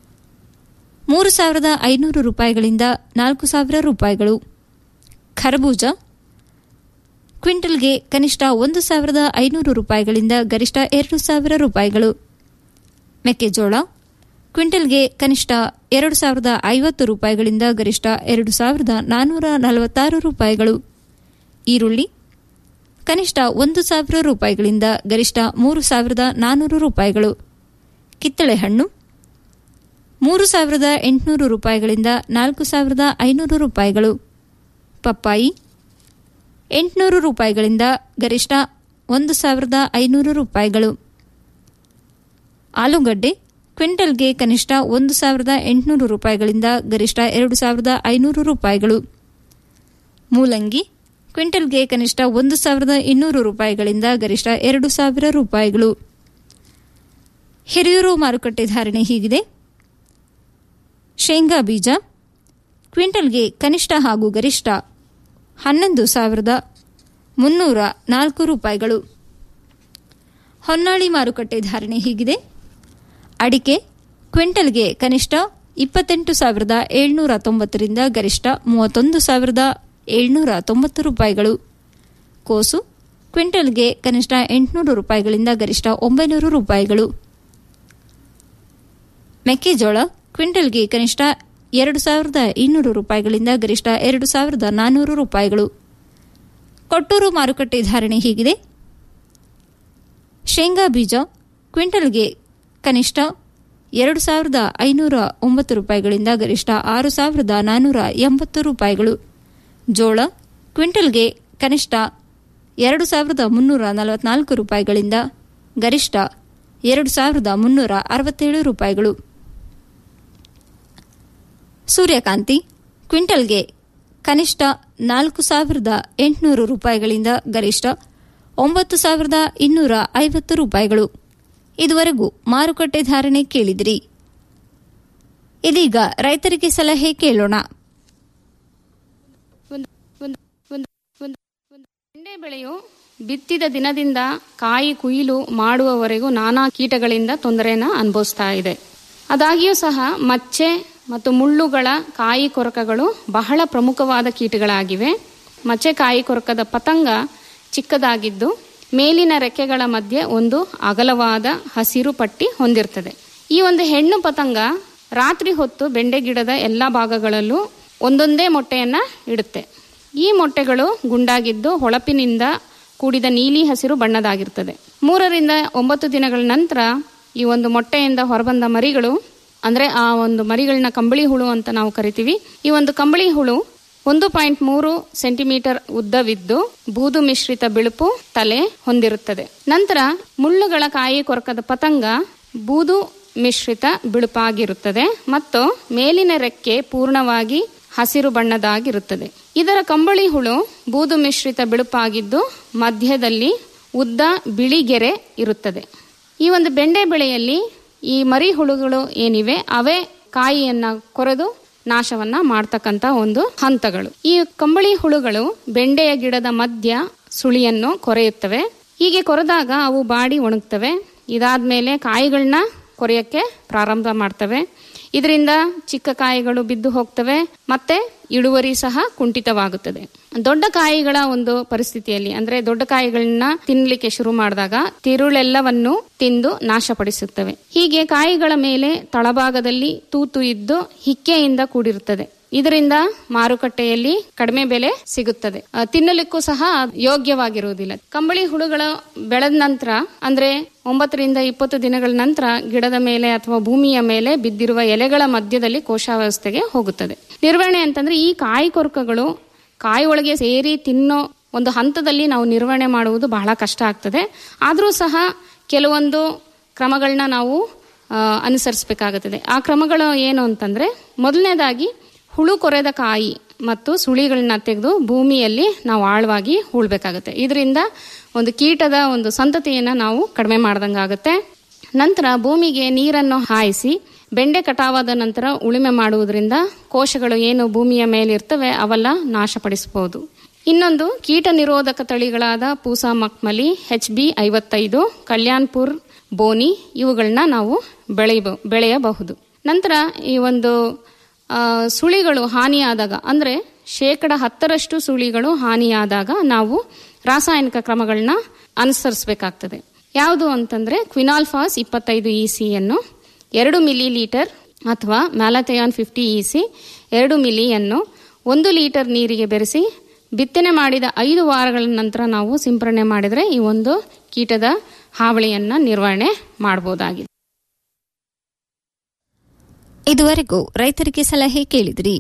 ಮೂರು ಸಾವಿರದ ಐನೂರು ರೂಪಾಯಿಗಳಿಂದ ನಾಲ್ಕು ಸಾವಿರ ರೂಪಾಯಿಗಳು ಖರಬೂಜ ಕ್ವಿಂಟಲ್ಗೆ ಕನಿಷ್ಠ ಒಂದು ಸಾವಿರದ ಐನೂರು ರೂಪಾಯಿಗಳಿಂದ ಗರಿಷ್ಠ ಎರಡು ಸಾವಿರ ರೂಪಾಯಿಗಳು ಮೆಕ್ಕೆಜೋಳ ಕ್ವಿಂಟಲ್ಗೆ ಕನಿಷ್ಠ ಎರಡು ಸಾವಿರದ ಐವತ್ತು ರೂಪಾಯಿಗಳಿಂದ ಗರಿಷ್ಠ ಎರಡು ಸಾವಿರದ ನಾನ್ನೂರ ನಲವತ್ತಾರು ರೂಪಾಯಿಗಳು ಈರುಳ್ಳಿ ಕನಿಷ್ಠ ಒಂದು ಸಾವಿರ ರೂಪಾಯಿಗಳಿಂದ ಗರಿಷ್ಠ ಮೂರು ಸಾವಿರದ ನಾನ್ನೂರು ರೂಪಾಯಿಗಳು ಕಿತ್ತಳೆ ಹಣ್ಣು ಮೂರು ಸಾವಿರದ ಎಂಟುನೂರು ರೂಪಾಯಿಗಳಿಂದ ನಾಲ್ಕು ಸಾವಿರದ ಐನೂರು ರೂಪಾಯಿಗಳು ಪಪ್ಪಾಯಿ ಎಂಟುನೂರು ರೂಪಾಯಿಗಳಿಂದ ಗರಿಷ್ಠ ಒಂದು ಸಾವಿರದ ಐನೂರು ರೂಪಾಯಿಗಳು ಆಲೂಗಡ್ಡೆ ಕ್ವಿಂಟಲ್ಗೆ ಕನಿಷ್ಠ ಒಂದು ಸಾವಿರದ ಎಂಟುನೂರು ರೂಪಾಯಿಗಳಿಂದ ಗರಿಷ್ಠ ಎರಡು ಸಾವಿರದ ಐನೂರು ರೂಪಾಯಿಗಳು ಮೂಲಂಗಿ ಕ್ವಿಂಟಲ್ಗೆ ಕನಿಷ್ಠ ಒಂದು ಸಾವಿರದ ಇನ್ನೂರು ರೂಪಾಯಿಗಳಿಂದ ಗರಿಷ್ಠ ಎರಡು ಸಾವಿರ ರೂಪಾಯಿಗಳು ಹಿರಿಯೂರು ಮಾರುಕಟ್ಟೆ ಧಾರಣೆ ಹೀಗಿದೆ ಶೇಂಗಾ ಬೀಜ ಕ್ವಿಂಟಲ್ಗೆ ಕನಿಷ್ಠ ಹಾಗೂ ಗರಿಷ್ಠ ಹನ್ನೊಂದು ಸಾವಿರದ ಮುನ್ನೂರ ನಾಲ್ಕು ರೂಪಾಯಿಗಳು ಹೊನ್ನಾಳಿ ಮಾರುಕಟ್ಟೆ ಧಾರಣೆ ಹೀಗಿದೆ ಅಡಿಕೆ ಕ್ವಿಂಟಲ್ಗೆ ಕನಿಷ್ಠ ಇಪ್ಪತ್ತೆಂಟು ಸಾವಿರದ ಏಳ್ನೂರ ತೊಂಬತ್ತರಿಂದ ಗರಿಷ್ಠ ಮೂವತ್ತೊಂದು ಸಾವಿರದ ಏಳ್ನೂರ ತೊಂಬತ್ತು ರೂಪಾಯಿಗಳು ಕೋಸು ಕ್ವಿಂಟಲ್ಗೆ ಕನಿಷ್ಠ ಎಂಟುನೂರು ರೂಪಾಯಿಗಳಿಂದ ಗರಿಷ್ಠ ಒಂಬೈನೂರು ರೂಪಾಯಿಗಳು ಮೆಕ್ಕೆಜೋಳ ಕ್ವಿಂಟಲ್ಗೆ ಕನಿಷ್ಠ ಎರಡು ಸಾವಿರದ ಇನ್ನೂರು ರೂಪಾಯಿಗಳಿಂದ ಗರಿಷ್ಠ ಎರಡು ಸಾವಿರದ ನಾನ್ನೂರು ರೂಪಾಯಿಗಳು ಕೊಟ್ಟೂರು ಮಾರುಕಟ್ಟೆ ಧಾರಣೆ ಹೀಗಿದೆ ಶೇಂಗಾ ಬೀಜ ಕ್ವಿಂಟಲ್ಗೆ ಕನಿಷ್ಠ ಎರಡು ಸಾವಿರದ ಐನೂರ ಒಂಬತ್ತು ರೂಪಾಯಿಗಳಿಂದ ಗರಿಷ್ಠ ಆರು ಸಾವಿರದ ನಾನ್ನೂರ ಎಂಬತ್ತು ರೂಪಾಯಿಗಳು ಜೋಳ ಕ್ವಿಂಟಲ್ಗೆ ಕನಿಷ್ಠ ಎರಡು ಸಾವಿರದ ಮುನ್ನೂರ ನಲವತ್ನಾಲ್ಕು ರೂಪಾಯಿಗಳಿಂದ ಗರಿಷ್ಠ ಎರಡು ಸಾವಿರದ ಮುನ್ನೂರ ಅರವತ್ತೇಳು ರೂಪಾಯಿಗಳು ಸೂರ್ಯಕಾಂತಿ ಕ್ವಿಂಟಲ್ಗೆ ಕನಿಷ್ಠ ನಾಲ್ಕು ಸಾವಿರದ ಎಂಟುನೂರು ರೂಪಾಯಿಗಳಿಂದ ಗರಿಷ್ಠ ಒಂಬತ್ತು ಸಾವಿರದ ಇನ್ನೂರ ಐವತ್ತು ರೂಪಾಯಿಗಳು ಇದುವರೆಗೂ ಮಾರುಕಟ್ಟೆ ಧಾರಣೆ ಕೇಳಿದಿರಿ ಇದೀಗ ರೈತರಿಗೆ ಸಲಹೆ ಕೇಳೋಣ ಬೆಂಡೆ ಬೆಳೆಯು ಬಿತ್ತಿದ ದಿನದಿಂದ ಕಾಯಿ ಕುಯಿಲು ಮಾಡುವವರೆಗೂ ನಾನಾ ಕೀಟಗಳಿಂದ ತೊಂದರೆನ ಅನುಭವಿಸ್ತಾ ಇದೆ ಆದಾಗ್ಯೂ ಸಹ ಮಚ್ಚೆ ಮತ್ತು ಮುಳ್ಳುಗಳ ಕಾಯಿ ಕೊರಕಗಳು ಬಹಳ ಪ್ರಮುಖವಾದ ಕೀಟಗಳಾಗಿವೆ ಮಚ್ಚೆ ಕಾಯಿ ಕೊರಕದ ಪತಂಗ ಚಿಕ್ಕದಾಗಿದ್ದು ಮೇಲಿನ ರೆಕ್ಕೆಗಳ ಮಧ್ಯೆ ಒಂದು ಅಗಲವಾದ ಹಸಿರು ಪಟ್ಟಿ ಹೊಂದಿರ್ತದೆ ಈ ಒಂದು ಹೆಣ್ಣು ಪತಂಗ ರಾತ್ರಿ ಹೊತ್ತು ಬೆಂಡೆ ಗಿಡದ ಎಲ್ಲ ಭಾಗಗಳಲ್ಲೂ ಒಂದೊಂದೇ ಮೊಟ್ಟೆಯನ್ನ ಇಡುತ್ತೆ ಈ ಮೊಟ್ಟೆಗಳು ಗುಂಡಾಗಿದ್ದು ಹೊಳಪಿನಿಂದ ಕೂಡಿದ ನೀಲಿ ಹಸಿರು ಬಣ್ಣದಾಗಿರ್ತದೆ ಮೂರರಿಂದ ಒಂಬತ್ತು ದಿನಗಳ ನಂತರ ಈ ಒಂದು ಮೊಟ್ಟೆಯಿಂದ ಹೊರಬಂದ ಮರಿಗಳು ಅಂದ್ರೆ ಆ ಒಂದು ಮರಿಗಳನ್ನ ಕಂಬಳಿ ಹುಳು ಅಂತ ನಾವು ಕರಿತೀವಿ ಈ ಒಂದು ಕಂಬಳಿ ಹುಳು ಒಂದು ಪಾಯಿಂಟ್ ಮೂರು ಸೆಂಟಿಮೀಟರ್ ಉದ್ದವಿದ್ದು ಬೂದು ಮಿಶ್ರಿತ ಬಿಳುಪು ತಲೆ ಹೊಂದಿರುತ್ತದೆ ನಂತರ ಮುಳ್ಳುಗಳ ಕಾಯಿ ಕೊರಕದ ಪತಂಗ ಬೂದು ಮಿಶ್ರಿತ ಬಿಳುಪಾಗಿರುತ್ತದೆ ಮತ್ತು ಮೇಲಿನ ರೆಕ್ಕೆ ಪೂರ್ಣವಾಗಿ ಹಸಿರು ಬಣ್ಣದಾಗಿರುತ್ತದೆ ಇದರ ಕಂಬಳಿ ಹುಳು ಬೂದು ಮಿಶ್ರಿತ ಬಿಳುಪಾಗಿದ್ದು ಮಧ್ಯದಲ್ಲಿ ಉದ್ದ ಬಿಳಿ ಗೆರೆ ಇರುತ್ತದೆ ಈ ಒಂದು ಬೆಂಡೆ ಬೆಳೆಯಲ್ಲಿ ಈ ಮರಿ ಹುಳುಗಳು ಏನಿವೆ ಅವೇ ಕಾಯಿಯನ್ನ ಕೊರೆದು ನಾಶವನ್ನ ಮಾಡ್ತಕ್ಕಂತ ಒಂದು ಹಂತಗಳು ಈ ಕಂಬಳಿ ಹುಳುಗಳು ಬೆಂಡೆಯ ಗಿಡದ ಮಧ್ಯ ಸುಳಿಯನ್ನು ಕೊರೆಯುತ್ತವೆ ಹೀಗೆ ಕೊರೆದಾಗ ಅವು ಬಾಡಿ ಒಣಗ್ತವೆ ಇದಾದ್ಮೇಲೆ ಕಾಯಿಗಳನ್ನ ಕೊರೆಯಕ್ಕೆ ಪ್ರಾರಂಭ ಮಾಡ್ತವೆ ಇದರಿಂದ ಚಿಕ್ಕ ಕಾಯಿಗಳು ಬಿದ್ದು ಹೋಗ್ತವೆ ಮತ್ತೆ ಇಳುವರಿ ಸಹ ಕುಂಠಿತವಾಗುತ್ತದೆ ದೊಡ್ಡ ಕಾಯಿಗಳ ಒಂದು ಪರಿಸ್ಥಿತಿಯಲ್ಲಿ ಅಂದ್ರೆ ದೊಡ್ಡ ಕಾಯಿಗಳನ್ನ ತಿನ್ಲಿಕ್ಕೆ ಶುರು ಮಾಡಿದಾಗ ತಿರುಳೆಲ್ಲವನ್ನು ತಿಂದು ನಾಶಪಡಿಸುತ್ತವೆ ಹೀಗೆ ಕಾಯಿಗಳ ಮೇಲೆ ತಳಭಾಗದಲ್ಲಿ ತೂತು ಇದ್ದು ಹಿಕ್ಕೆಯಿಂದ ಕೂಡಿರುತ್ತದೆ ಇದರಿಂದ ಮಾರುಕಟ್ಟೆಯಲ್ಲಿ ಕಡಿಮೆ ಬೆಲೆ ಸಿಗುತ್ತದೆ ಆ, ತಿನ್ನಲಿಕ್ಕೂ ಸಹ ಯೋಗ್ಯವಾಗಿರುವುದಿಲ್ಲ ಕಂಬಳಿ ಹುಳುಗಳ ಬೆಳೆದ ನಂತರ ಅಂದ್ರೆ ಒಂಬತ್ತರಿಂದ ಇಪ್ಪತ್ತು ದಿನಗಳ ನಂತರ ಗಿಡದ ಮೇಲೆ ಅಥವಾ ಭೂಮಿಯ ಮೇಲೆ ಬಿದ್ದಿರುವ ಎಲೆಗಳ ಮಧ್ಯದಲ್ಲಿ ಕೋಶಾವಸ್ಥೆಗೆ ಹೋಗುತ್ತದೆ ನಿರ್ವಹಣೆ ಅಂತಂದ್ರೆ ಈ ಕಾಯಿ ಕೊರಕಗಳು ಕಾಯಿ ಒಳಗೆ ಸೇರಿ ತಿನ್ನೋ ಒಂದು ಹಂತದಲ್ಲಿ ನಾವು ನಿರ್ವಹಣೆ ಮಾಡುವುದು ಬಹಳ ಕಷ್ಟ ಆಗ್ತದೆ ಆದರೂ ಸಹ ಕೆಲವೊಂದು ಕ್ರಮಗಳನ್ನ ನಾವು ಆ, ಅನುಸರಿಸಬೇಕಾಗುತ್ತದೆ ಆ ಕ್ರಮಗಳು ಏನು ಅಂತಂದ್ರೆ ಮೊದಲನೇದಾಗಿ ಹುಳು ಕೊರೆದ ಕಾಯಿ ಮತ್ತು ಸುಳಿಗಳನ್ನ ತೆಗೆದು ಭೂಮಿಯಲ್ಲಿ ನಾವು ಆಳವಾಗಿ ಹೂಳ್ಬೇಕಾಗುತ್ತೆ ಇದರಿಂದ ಒಂದು ಕೀಟದ ಒಂದು ಸಂತತಿಯನ್ನ ನಾವು ಕಡಿಮೆ ಮಾಡ್ದಂಗಾಗುತ್ತೆ ನಂತರ ಭೂಮಿಗೆ ನೀರನ್ನು ಹಾಯಿಸಿ ಬೆಂಡೆ ಕಟಾವಾದ ನಂತರ ಉಳುಮೆ ಮಾಡುವುದರಿಂದ ಕೋಶಗಳು ಏನು ಭೂಮಿಯ ಮೇಲಿರ್ತವೆ ಅವೆಲ್ಲ ನಾಶಪಡಿಸಬಹುದು ಇನ್ನೊಂದು ಕೀಟ ನಿರೋಧಕ ತಳಿಗಳಾದ ಪೂಸಾ ಮಕ್ಮಲಿ ಎಚ್ ಬಿ ಐವತ್ತೈದು ಕಲ್ಯಾಣ್ಪುರ್ ಬೋನಿ ಇವುಗಳನ್ನ ನಾವು ಬೆಳೆಯಬ ಬೆಳೆಯಬಹುದು ನಂತರ ಈ ಒಂದು ಆ, ಸುಳಿಗಳು ಹಾನಿಯಾದಾಗ ಅಂದ್ರೆ ಶೇಕಡ ಹತ್ತರಷ್ಟು ಸುಳಿಗಳು ಹಾನಿಯಾದಾಗ ನಾವು ರಾಸಾಯನಿಕ ಕ್ರಮಗಳನ್ನ ಅನುಸರಿಸಬೇಕಾಗ್ತದೆ ಯಾವುದು ಅಂತಂದ್ರೆ ಕ್ವಿನಾಲ್ಫಾಸ್ ಇಪ್ಪತ್ತೈದು ಇ ಸಿಯನ್ನು ಎರಡು ಮಿಲಿ ಲೀಟರ್ ಅಥವಾ ಮ್ಯಾಲಥಯಾನ್ ಫಿಫ್ಟಿ ಇ ಸಿ ಎರಡು ಮಿಲಿಯನ್ನು ಒಂದು ಲೀಟರ್ ನೀರಿಗೆ ಬೆರೆಸಿ ಬಿತ್ತನೆ ಮಾಡಿದ ಐದು ವಾರಗಳ ನಂತರ ನಾವು ಸಿಂಪರಣೆ ಮಾಡಿದರೆ ಈ ಒಂದು ಕೀಟದ ಹಾವಳಿಯನ್ನ ನಿರ್ವಹಣೆ ಮಾಡಬಹುದಾಗಿದೆ ಇದುವರೆಗೂ ರೈತರಿಗೆ ಸಲಹೆ ಕೇಳಿದಿರಿ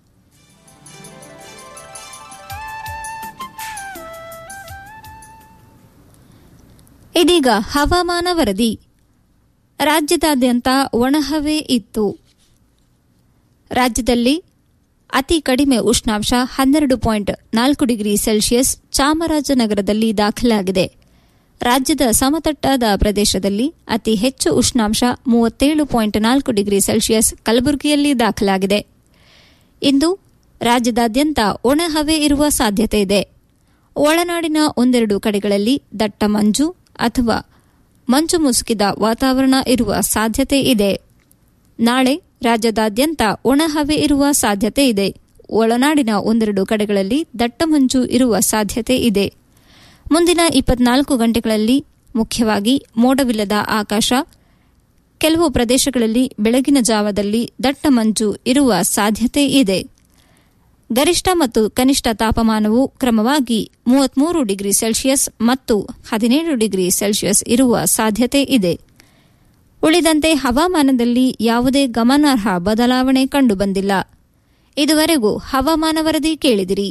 ಇದೀಗ ಹವಾಮಾನ ವರದಿ ರಾಜ್ಯದಾದ್ಯಂತ ಒಣಹವೆ ಇತ್ತು ರಾಜ್ಯದಲ್ಲಿ ಅತಿ ಕಡಿಮೆ ಉಷ್ಣಾಂಶ ಹನ್ನೆರಡು ಪಾಯಿಂಟ್ ನಾಲ್ಕು ಡಿಗ್ರಿ ಸೆಲ್ಸಿಯಸ್ ಚಾಮರಾಜನಗರದಲ್ಲಿ ದಾಖಲಾಗಿದೆ ರಾಜ್ಯದ ಸಮತಟ್ಟಾದ ಪ್ರದೇಶದಲ್ಲಿ ಅತಿ ಹೆಚ್ಚು ಉಷ್ಣಾಂಶ ಮೂವತ್ತೇಳು ಪಾಯಿಂಟ್ ನಾಲ್ಕು ಡಿಗ್ರಿ ಸೆಲ್ಸಿಯಸ್ ಕಲಬುರಗಿಯಲ್ಲಿ ದಾಖಲಾಗಿದೆ ಇಂದು ರಾಜ್ಯದಾದ್ಯಂತ ಒಣಹವೆ ಇರುವ ಸಾಧ್ಯತೆ ಇದೆ ಒಳನಾಡಿನ ಒಂದೆರಡು ಕಡೆಗಳಲ್ಲಿ ದಟ್ಟ ಮಂಜು ಅಥವಾ ಮಂಜು ಮುಸುಕಿದ ವಾತಾವರಣ ಇರುವ ಸಾಧ್ಯತೆ ಇದೆ ನಾಳೆ ರಾಜ್ಯದಾದ್ಯಂತ ಒಣಹವೆ ಇರುವ ಸಾಧ್ಯತೆ ಇದೆ ಒಳನಾಡಿನ ಒಂದೆರಡು ಕಡೆಗಳಲ್ಲಿ ದಟ್ಟ ಮಂಜು ಇರುವ ಸಾಧ್ಯತೆ ಇದೆ ಮುಂದಿನ ಇಪ್ಪತ್ನಾಲ್ಕು ಗಂಟೆಗಳಲ್ಲಿ ಮುಖ್ಯವಾಗಿ ಮೋಡವಿಲ್ಲದ ಆಕಾಶ ಕೆಲವು ಪ್ರದೇಶಗಳಲ್ಲಿ ಬೆಳಗಿನ ಜಾವದಲ್ಲಿ ದಟ್ಟ ಮಂಜು ಇರುವ ಸಾಧ್ಯತೆ ಇದೆ ಗರಿಷ್ಠ ಮತ್ತು ಕನಿಷ್ಠ ತಾಪಮಾನವು ಕ್ರಮವಾಗಿ ಮೂವತ್ಮೂರು ಡಿಗ್ರಿ ಸೆಲ್ಸಿಯಸ್ ಮತ್ತು ಹದಿನೇಳು ಡಿಗ್ರಿ ಸೆಲ್ಸಿಯಸ್ ಇರುವ ಸಾಧ್ಯತೆ ಇದೆ ಉಳಿದಂತೆ ಹವಾಮಾನದಲ್ಲಿ ಯಾವುದೇ ಗಮನಾರ್ಹ ಬದಲಾವಣೆ ಕಂಡುಬಂದಿಲ್ಲ ಇದುವರೆಗೂ ಹವಾಮಾನ ವರದಿ ಕೇಳಿದಿರಿ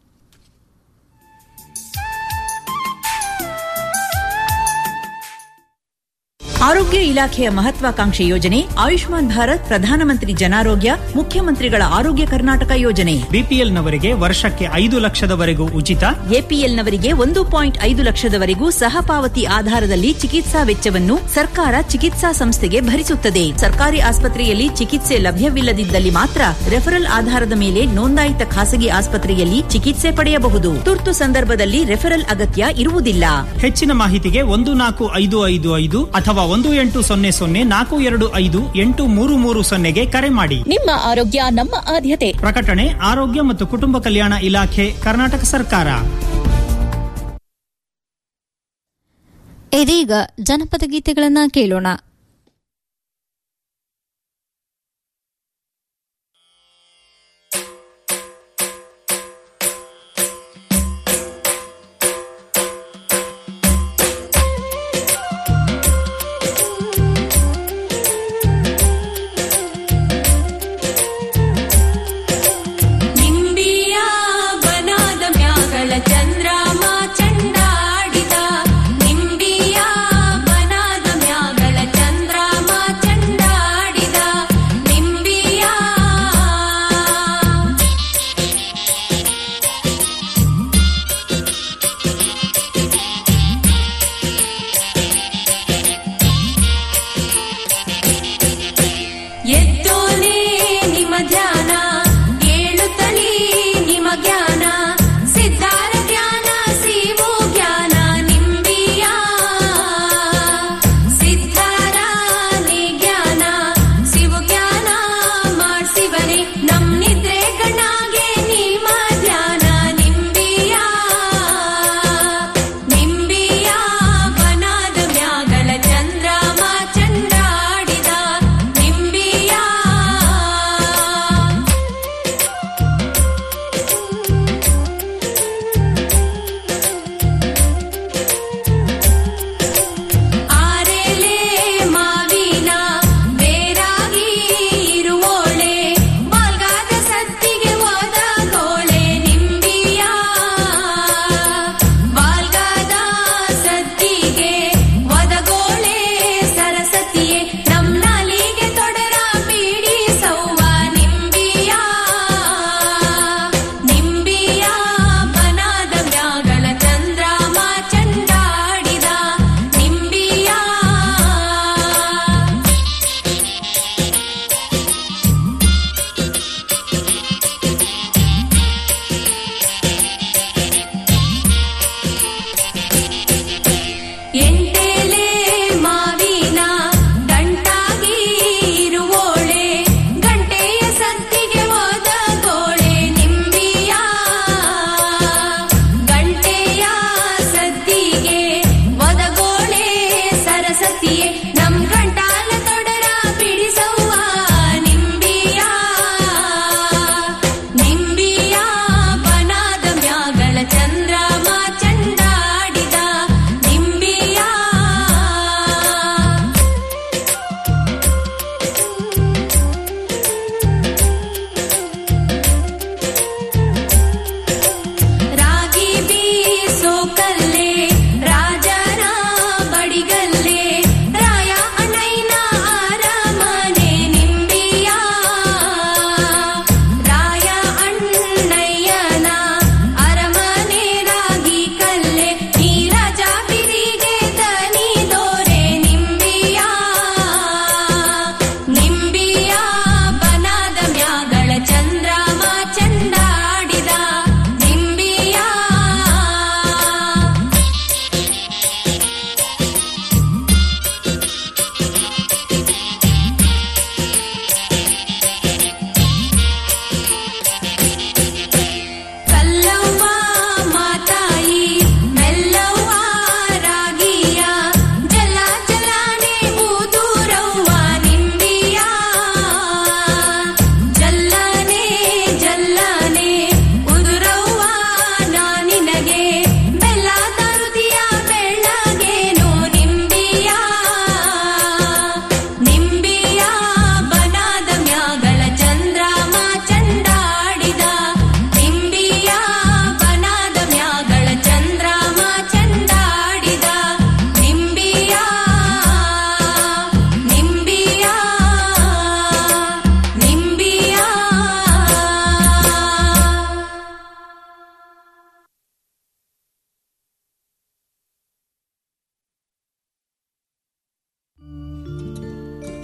ಆರೋಗ್ಯ ಇಲಾಖೆಯ ಮಹತ್ವಾಕಾಂಕ್ಷೆ ಯೋಜನೆ ಆಯುಷ್ಮಾನ್ ಭಾರತ್ ಪ್ರಧಾನಮಂತ್ರಿ ಜನಾರೋಗ್ಯ ಮುಖ್ಯಮಂತ್ರಿಗಳ ಆರೋಗ್ಯ ಕರ್ನಾಟಕ ಯೋಜನೆ ಬಿಪಿಎಲ್ನವರಿಗೆ ವರ್ಷಕ್ಕೆ ಐದು ಲಕ್ಷದವರೆಗೂ ಉಚಿತ ಎಪಿಎಲ್ನವರಿಗೆ ಒಂದು ಪಾಯಿಂಟ್ ಐದು ಲಕ್ಷದವರೆಗೂ ಸಹಪಾವತಿ ಆಧಾರದಲ್ಲಿ ಚಿಕಿತ್ಸಾ ವೆಚ್ಚವನ್ನು ಸರ್ಕಾರ ಚಿಕಿತ್ಸಾ ಸಂಸ್ಥೆಗೆ ಭರಿಸುತ್ತದೆ ಸರ್ಕಾರಿ ಆಸ್ಪತ್ರೆಯಲ್ಲಿ ಚಿಕಿತ್ಸೆ ಲಭ್ಯವಿಲ್ಲದಿದ್ದಲ್ಲಿ ಮಾತ್ರ ರೆಫರಲ್ ಆಧಾರದ ಮೇಲೆ ನೋಂದಾಯಿತ ಖಾಸಗಿ ಆಸ್ಪತ್ರೆಯಲ್ಲಿ ಚಿಕಿತ್ಸೆ ಪಡೆಯಬಹುದು ತುರ್ತು ಸಂದರ್ಭದಲ್ಲಿ ರೆಫರಲ್ ಅಗತ್ಯ ಇರುವುದಿಲ್ಲ ಹೆಚ್ಚಿನ ಮಾಹಿತಿಗೆ ಒಂದು ನಾಲ್ಕು ಐದು ಐದು ಐದು ಅಥವಾ ಒಂದು ಎಂಟು ಸೊನ್ನೆ ಸೊನ್ನೆ ನಾಲ್ಕು ಎರಡು ಐದು ಎಂಟು ಮೂರು ಮೂರು ಸೊನ್ನೆಗೆ ಕರೆ ಮಾಡಿ ನಿಮ್ಮ ಆರೋಗ್ಯ ನಮ್ಮ ಆದ್ಯತೆ ಪ್ರಕಟಣೆ ಆರೋಗ್ಯ ಮತ್ತು ಕುಟುಂಬ ಕಲ್ಯಾಣ ಇಲಾಖೆ ಕರ್ನಾಟಕ ಸರ್ಕಾರ ಇದೀಗ ಜನಪದ ಗೀತೆಗಳನ್ನ ಕೇಳೋಣ ನಿಂಬಿಯ ಬನಾದ ಮ್ಯಾಗಳ ಚಂದ್ರಮ ಚಂಡಾಡಿದ ನಿಂಬಿಯ ಬನಾದ ಮ್ಯಾಗಳ ಚಂದ್ರ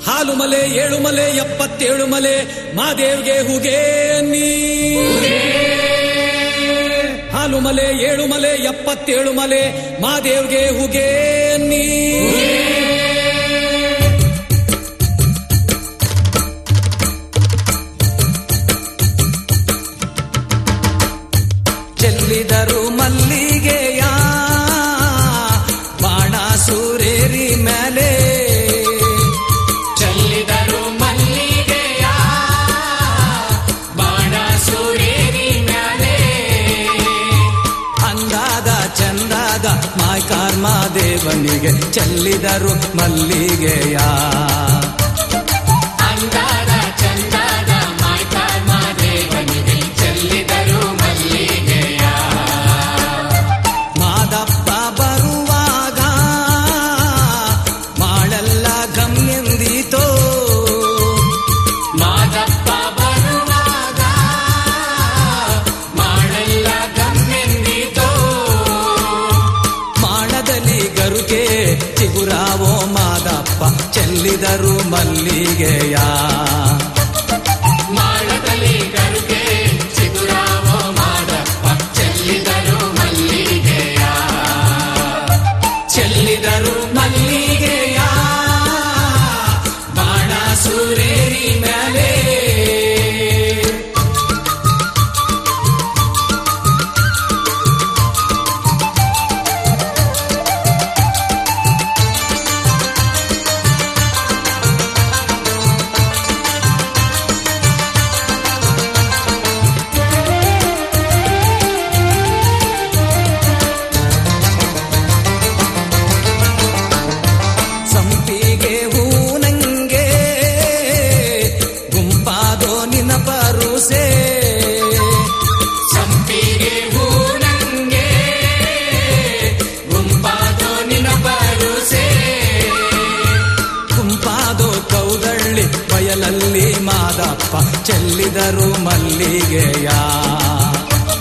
ಹಾಲು ಮಲೆ ಏಳು ಮಲೆ ಎಪ್ಪತ್ತೇಳು ಮಲೆ ಮಾದೇವ್ಗೆ ಹುಗೆ ನೀ ಹಾಲು ಮಲೆ ಏಳು ಮಲೆ ಎಪ್ಪತ್ತೇಳು ಮಲೆ ಮಾದೇವ್ಗೆ ಹುಗೆ ನೀ ಚೆಲ್ಲಿದರು ಮಲ್ಲಿಗೆಯ ಬಾಣ ಸೂರೇರಿ ಮೇಲೆ ಚೆಲ್ಲಿದರು ಮಲ್ಲಿಗೆಯ ಬಾಣ ಸೂರೇರಿ ಮೇಲೆ ಅಂದಾದ ಚಂದಾದ ಮಾಯ್ಕಾರ್ಮ ದೇವನಿಗೆ ಚೆಲ್ಲಿದರು ಮಲ್ಲಿಗೆಯ ಅಂದಾದ ಚಂದಾದ ಮಾಯ್ಕಾರ್ಮ ದೇವನಿಗೆ ಚೆಲ್ಲಿದರು ಮಲ್ಲಿಗೆಯ ಮಾದಪ್ಪ ಬರುವಾಗ ಮಾಳೆಲ್ಲ ಗಮ್ಯಂದೀತೋ ಮಾದಪ್ಪ ಬರುವಾಗ ಮಾಳೆಲ್ಲ ಗಮ್ಯಂದೀತೋ ಮಾಳದಲ್ಲಿ ಗರುಕೆ ಚಿಗುರಾವೋ ಮಾದಪ್ಪ ಚೆಲ್ಲಿದರು ಮಲ್ಲಿಗೆಯ ಮಾಳದಲ್ಲಿ ಗರುಕೆ ಚಿಗುರಾವೋ ಮಾದಪ್ಪ ಚೆಲ್ಲಿದರು ಮಲ್ಲಿಗೆಯ ಚೆಲ್ಲಿದರು ಮಲ್ಲಿಗೆಯ ಬಾಣ ಸೂರೇರಿ ಮೇಲೆ ಸಂಪಿಗೆ ಹೂನಂಗೆ ಗುಂಪಾದೋ ನಿನ ಪರುಸೆ ಸಂಪಿಗೆ ಹೂನಂಗೆ ಗುಂಪಾದೋ ನಿನ ಪರುಸೆ ಗುಂಪಾದೋ ಕೌದಳ್ಳಿ ಬಯಲಲ್ಲಿ ಮಾದಪ್ಪ ಚೆಲ್ಲಿದರು ಮಲ್ಲಿಗೆಯ